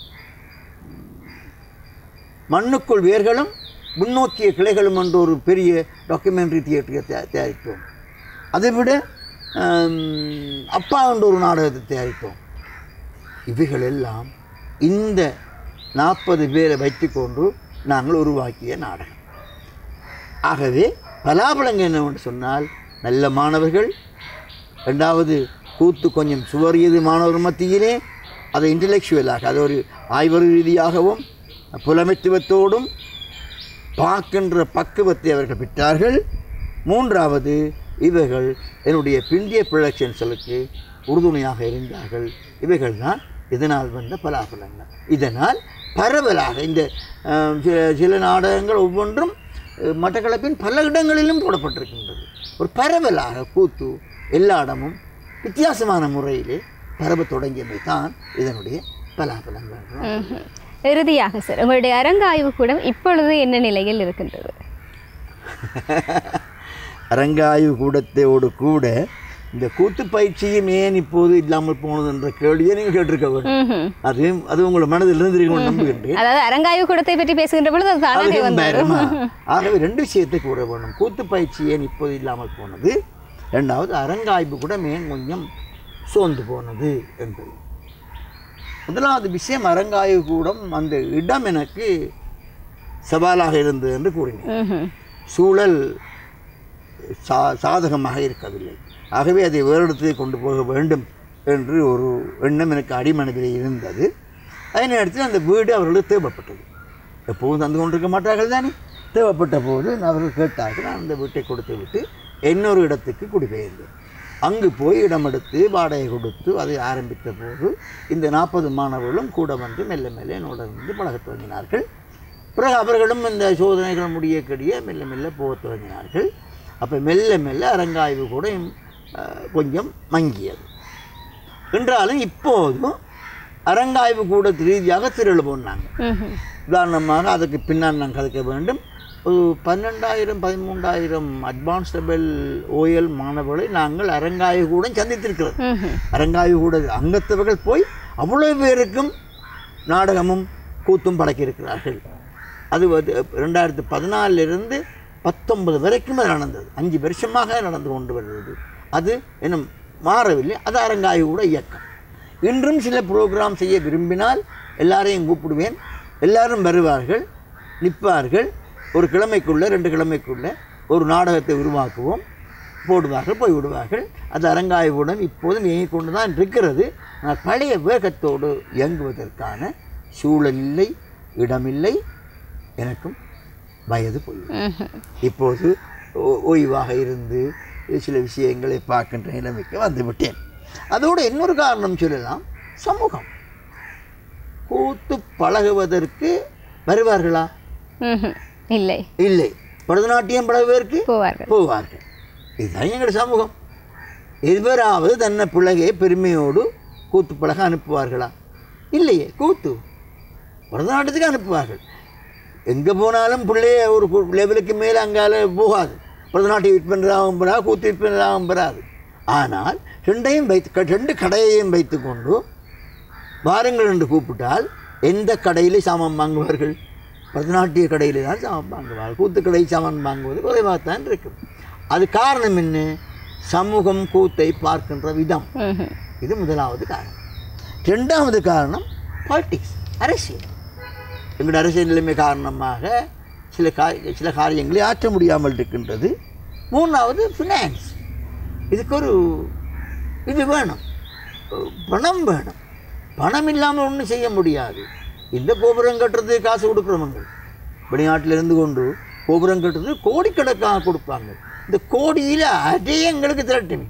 Speaker 2: மண்ணுக்குள் வேர்களும் முன்னோக்கிய கிளைகளும் என்ற ஒரு பெரிய டாக்குமெண்ட்ரி தியேட்டரை தயா- தயாரித்தோம் அதை விட ஆம், அப்பா என்ற ஒரு நாடகத்தை தயாரித்தோம் இவைகள் எல்லாம் இந்த நாற்பது பேரை வைத்துக்கொண்டு நாங்கள் உருவாக்கிய நாடகம் ஆகவே பலாபலங்க என்னவென்று சொன்னால் நல்ல மாணவர்கள் ரெண்டாவது கூத்து கொஞ்சம் சுவரியது மாணவர் மத்தியிலே அதை இன்டலெக்சுவலாக அது ஒரு ஆய்வறு ரீதியாகவும் புலமைத்துவத்தோடும் பார்க்கின்ற பக்குவத்தை அவர்கள் பெற்றார்கள் மூன்றாவது இவைகள் என்னுடைய பிந்திய ப்ரொடக்ஷன்ஸ்களுக்கு உறுதுணையாக இருந்தார்கள் இவைகள் தான் இதனால் வந்த பலாபலங்கள் இதனால் பரவலாக இந்த அஹ், சி- சில நாடகங்கள் ஒவ்வொன்றும் அஹ், மட்டக்களப்பின் பல இடங்களிலும் போடப்பட்டிருக்கின்றது ஒரு பரவலாக கூத்து எல்லா இடமும் வித்தியாசமான முறையிலே பரவ தொடங்கியமை தான் இதனுடைய பலாபலங்கள்
Speaker 1: ம்ஹும். இறுதியாக சார் உங்களுடைய அரங்க ஆய்வு கூடம் இப்பொழுது என்ன நிலையில் இருக்கின்றது
Speaker 2: அரங்காய்வு கூடத்தோடு கூட இந்த கூத்து பயிற்சியும் ஏன் இப்போது இல்லாமல் போனது என்ற கேள்வியை நீங்கள் கேட்டிருக்க வேண்டும்
Speaker 1: ம்ஹும்.
Speaker 2: அது அது உங்கள் மனதில் இருந்திருக்கும் நம்புகின்றேன்
Speaker 1: அதாவது அரங்காய்வு கூடத்தை பற்றி பேசுகின்ற பொழுது அது தானே
Speaker 2: அது
Speaker 1: வந்தது
Speaker 2: பயமா? ஆகவே ரெண்டு விஷயத்தை கூற வேண்டும் கூத்து பயிற்சி ஏன் இப்போது இல்லாமல் போனது ரெண்டாவது அரங்காய்வு கூட மேன் கொஞ்சம் சோர்ந்து போனது என்பது முதலாவது விஷயம் அரங்காய்வு கூடம் அந்த இடம் எனக்கு சவாலாக இருந்தது என்று கூறினேன்
Speaker 1: ம்ஹும்.
Speaker 2: சூழல் சா சாதகமாக இருக்கவில்லை ஆகவே அதை வேறு இடத்துக்கு கொண்டு போக வேண்டும் என்று ஒரு எண்ணம் எனக்கு அடிமனதில் இருந்தது அதே நேரத்தில் அந்த வீடு அவர்களுக்கு தேவைப்பட்டது எப்போதும் தந்து கொண்டிருக்க மாட்டார்கள் தானே தேவைப்பட்ட போது அவர்கள் கேட்டார்கள் நான் அந்த வீட்டை கொடுத்து விட்டு இன்னொரு இடத்துக்கு குடிபெயர்ந்தேன் அங்கு போய் இடம் எடுத்து வாடகை கொடுத்து அதை ஆரம்பித்த போது இந்த நாற்பது மாணவர்களும் கூட வந்து மெல்ல மெல்ல என்னோட வந்து பழகத் தொடங்கினார்கள் பிறகு அவர்களும் இந்த சோதனைகள் முடிய கடிய மெல்ல மெல்ல போகத் தொடங்கினார்கள் அப்போ மெல்ல மெல்ல அரங்காய்வு கூட அஹ், கொஞ்சம் மங்கியது என்றாலும் இப்போதும் அரங்காய்வு கூட ரீதியாக திரள் போனாங்க
Speaker 1: ம்ஹும்.
Speaker 2: உதாரணமாக அதுக்கு பின்னால் நான் கதைக்க வேண்டும் ஒரு பன்னெண்டாயிரம் பதிமூன்றாயிரம் அட்வான்ஸ் லெவல் ஓஎல் மாணவர்களை நாங்கள் அரங்காய்வு கூட சந்தித்திருக்கிறோம்
Speaker 1: ம்ஹும்.
Speaker 2: அரங்காய்வு கூட அங்கத்தவர்கள் போய் அவ்வளவு பேருக்கும் நாடகமும் கூத்தும் பழக்கியிருக்கிறார்கள் அது வந்து ரெண்டாயிரத்து பதினாலிருந்து பத்தொன்பது வரைக்கும் அது நடந்தது அஞ்சு வருஷமாக நடந்து கொண்டு வருகிறது அது இன்னும் மாறவில்லை அது அரங்காய்வு கூட இயக்கம் இன்றும் சில ப்ரோக்ராம் செய்ய விரும்பினால் எல்லாரையும் கூப்பிடுவேன் எல்லாரும் வருவார்கள் நிற்பார்கள் ஒரு கிழமைக்குள்ள ரெண்டு கிழமைக்குள்ள ஒரு நாடகத்தை உருவாக்குவோம் போடுவார்கள் போய் விடுவார்கள் அது அரங்காய்வுடன் இப்போதும் இயங்கிக் கொண்டு தான் இருக்கிறது ஆனால் பழைய வேகத்தோடு இயங்குவதற்கான சூழல் இல்லை இடமில்லை எனக்கும் வயது போய்
Speaker 1: ம்ஹும்.
Speaker 2: இப்போது ஓ- ஓய்வாக இருந்து சில விஷயங்களை பார்க்கின்ற நிலைமைக்கு வந்து விட்டேன் அதோடு இன்னொரு காரணம் சொல்லலாம் சமூகம் கூத்து பழகுவதற்கு வருவார்களா
Speaker 1: ம்ஹும். இல்லை
Speaker 2: இல்லை பரதநாட்டியம் பழகுவதற்கு
Speaker 1: போவார்கள்
Speaker 2: போவார்கள் இதுதான் எங்கள் சமூகம் எவராவது தன்னை பிள்ளையை பெருமையோடு கூத்து பழக அனுப்புவார்களா இல்லையே கூத்து பரதநாட்டியத்துக்கு அனுப்புவார்கள் எங்கே போனாலும் பிள்ளைய ஒரு கு- லெவலுக்கு மேலே அங்கால போகாது பரதநாட்டிய விற்பனராகவும் பெறாது கூத்து விற்பனராகவும் பெறாது ஆனால் ரெண்டையும் வைத்து க- ரெண்டு கடையையும் வைத்துக்கொண்டு வாருங்கள் என்று கூப்பிட்டால் எந்த கடையில் சாமான் வாங்குவார்கள் பரதநாட்டிய கடையில் தான் சாமான் வாங்குவார்கள் கூத்து கடை சாமான் வாங்குவது குறைவாகத்தான் இருக்கும் அது காரணம் என்ன சமூகம் கூத்தை பார்க்கின்ற விதம்
Speaker 1: ம்ஹும்.
Speaker 2: இது முதலாவது காரணம் ரெண்டாவது காரணம் பாலிட்டிக்ஸ் அரசியல் எங்களுடைய அரசியல் நிலைமை காரணமாக சில கா சில காரியங்களை ஆற்ற முடியாமல் இருக்கின்றது மூணாவது ஃபினான்ஸ் இதுக்கு ஒரு இது வேணும் பணம் வேணும் பணம் இல்லாமல் ஒன்றும் செய்ய முடியாது இந்த கோபுரம் கட்டுறது காசு கொடுக்குறவங்க வெளிநாட்டில் இருந்து கொண்டு கோபுரம் கட்டுறது கோடிக்கணக்காக கொடுப்பாங்க இந்த கோடியில் அதே எங்களுக்கு திரட்டுமே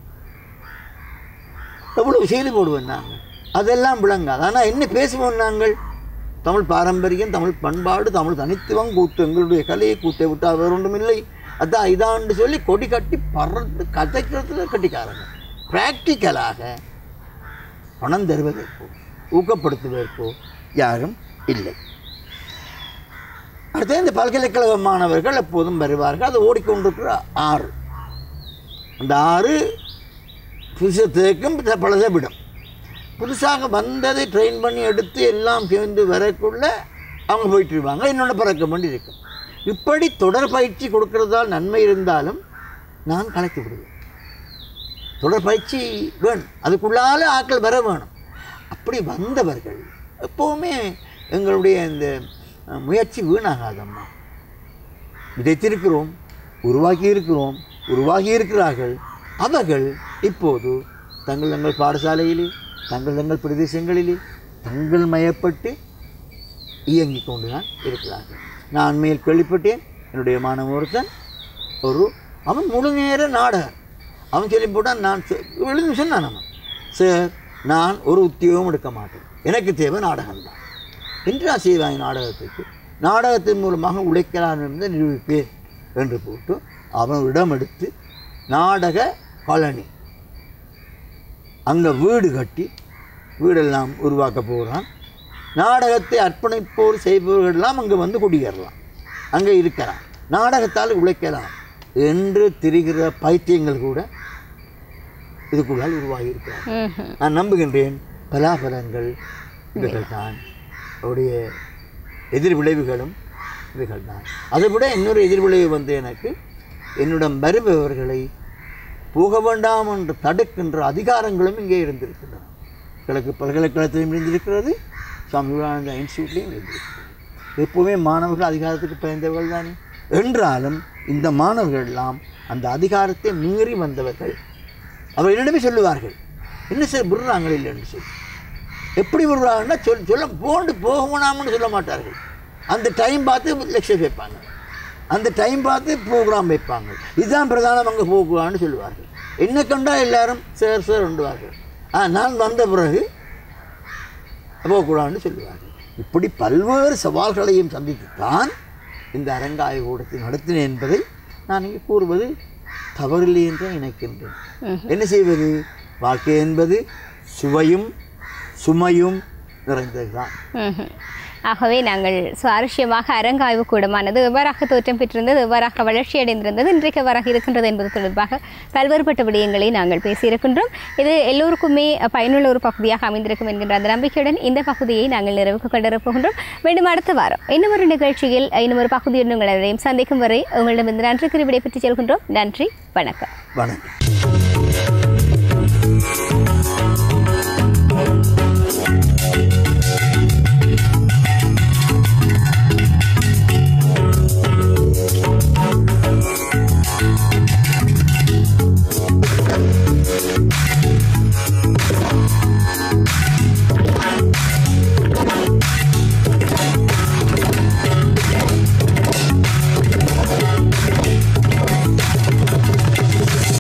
Speaker 2: எவ்வளவு செய்து போடுவோம் நாங்கள் அதெல்லாம் விளங்காது ஆனால் என்ன பேசுவோம் நாங்கள் தமிழ் பாரம்பரியம் தமிழ் பண்பாடு தமிழ் தனித்துவம் கூத்து எங்களுடைய கலையை கூத்தை விட்டால் வேறு ஒன்றும் இல்லை அதான் இதான்னு சொல்லி கொடி கட்டி பறந்து கதைக்கிறதுல கட்டிக்காரங்க ப்ராக்டிக்கலாக பணம் தருவதற்கோ ஊக்கப்படுத்துவதற்கோ யாரும் இல்லை அடுத்து இந்த பல்கலைக்கழக மாணவர்கள் எப்போதும் வருவார்கள் அது ஓடிக்கொண்டிருக்கிற ஆறு அந்த ஆறு புதுசத்துக்கும் பழச விடும் புதுசாக வந்ததை ட்ரெயின் பண்ணி எடுத்து எல்லாம் சேர்ந்து வரக்குள்ள அவங்க போயிட்டு இருப்பாங்க இன்னொன்று பறக்க வேண்டி இருக்கும் இப்படி தொடர் பயிற்சி கொடுக்கறதால் நன்மை இருந்தாலும் நான் கலைத்து விடுவேன் தொடர் பயிற்சி வேணும் அதுக்குள்ளால ஆட்கள் வர வேணும் அப்படி வந்தவர்கள் எப்போவுமே எங்களுடைய இந்த அஹ், முயற்சி வீணாகாதம்மா விதைத்திருக்கிறோம் உருவாக்கி இருக்கிறோம் உருவாகி இருக்கிறார்கள் அவர்கள் இப்போது தங்கள் தங்கள் பாடசாலையிலே தங்கள் தங்கள் பிரதேசங்களிலே தங்கள் மயப்பட்டு இயங்கிக் கொண்டு தான் இருக்கிறார்கள் நான் மேல் கேள்விப்பட்டேன் என்னுடைய மாணவன் ஒருத்தன் ஒரு அவன் முழு நேர நாடகர் அவன் சொல்லி போட்டான் நான் சொ- எழுந்து சொன்னான் அவன் சார் நான் ஒரு உத்தியோகம் எடுக்க மாட்டேன் எனக்கு தேவை நாடகம்தான் என்று நான் செய்வாங்க நாடகத்துக்கு நாடகத்தின் மூலமாக உழைக்கலாம் என்று நிரூபிப்பேன் என்று போட்டு அவன் இடம் எடுத்து நாடக காலனி அங்கே வீடு கட்டி வீடெல்லாம் உருவாக்க போகிறான் நாடகத்தை அர்ப்பணிப்போர் செய்பவர்களெல்லாம் அங்கே வந்து குடியேறலாம் அங்கே இருக்கலாம் நாடகத்தால் உழைக்கலாம் என்று திரிகிற பைத்தியங்கள் கூட இதுக்குள்ளால் உருவாகி இருக்கிறார்
Speaker 1: ம்ஹும்.
Speaker 2: நான் நம்புகின்றேன் பலாபலங்கள் இவைகள் தான் அவருடைய எதிர் விளைவுகளும் இவைகள் தான் அதை விட இன்னொரு எதிர் விளைவு வந்து எனக்கு என்னிடம் வருபவர்களை போக வேண்டாம் என்று தடுக்கின்ற அதிகாரங்களும் இங்கே இருந்திருக்கின்றன கிழக்கு பல்கலைக்கழகத்திலும் இருந்திருக்கிறது சுவாமி விவேகானந்தா இன்ஸ்டியூட்லேயும் இருந்திருக்கிறது எப்போவுமே மாணவர்கள் அதிகாரத்துக்கு பயந்தவர்கள் தானே என்றாலும் இந்த மாணவர்கள் எல்லாம் அந்த அதிகாரத்தை மீறி வந்தவர்கள் அவர் என்னிடமே சொல்லுவார்கள் என்ன சார் விடுறாங்களே இல்லைன்னு சொல்லி எப்படி விடுறாங்கன்னா சொல் சொல்ல போண்டு போக வேணாம்னு சொல்ல மாட்டார்கள் அந்த டைம் பார்த்து லெக்சர் வைப்பாங்க அந்த டைம் பார்த்து ப்ரோக்ராம் வைப்பாங்க இதுதான் பிரதானம் அங்கே போகக்கூடாதுன்னு சொல்லுவார்கள் என்ன கண்டா எல்லாரும் சார் சார் உண்டுவார்கள் ஆ நான் வந்த பிறகு போகக்கூடாதுன்னு சொல்லுவார்கள் இப்படி பல்வேறு சவால்களையும் சந்தித்து தான் இந்த அரங்காய்வு கூடத்தை நடத்தினேன் என்பதை நான் இங்கே கூறுவது தவறில்லை என்று நினைக்கின்றேன் என்ன செய்வது வாழ்க்கை என்பது சுவையும் சுமையும் நிறைந்ததுதான்
Speaker 1: ம்ஹும். ஆகவே நாங்கள் சுவாரஸ்யமாக அரங்காய்வு கூடமானது எவ்வாறாக தோற்றம் பெற்றிருந்தது எவ்வாறாக வளர்ச்சி அடைந்திருந்தது இன்றைக்கு எவ்வாறாக இருக்கின்றது என்பது தொடர்பாக பல்வேறுபட்ட விடயங்களை நாங்கள் பேசியிருக்கின்றோம் இது எல்லோருக்குமே பயனுள்ள ஒரு பகுதியாக அமைந்திருக்கும் என்கின்ற அந்த நம்பிக்கையுடன் இந்த பகுதியை நாங்கள் நிறைவுக்கு கொண்டிருப் போகின்றோம் மீண்டும் அடுத்த வாரம் இன்னும் ஒரு நிகழ்ச்சியில் இன்னும் ஒரு பகுதியுடன் உங்களை சந்திக்கும் வரை உங்களிடம் இந்த நன்றி குறி விடைபெற்று செல்கின்றோம் நன்றி வணக்கம்
Speaker 2: வணக்கம்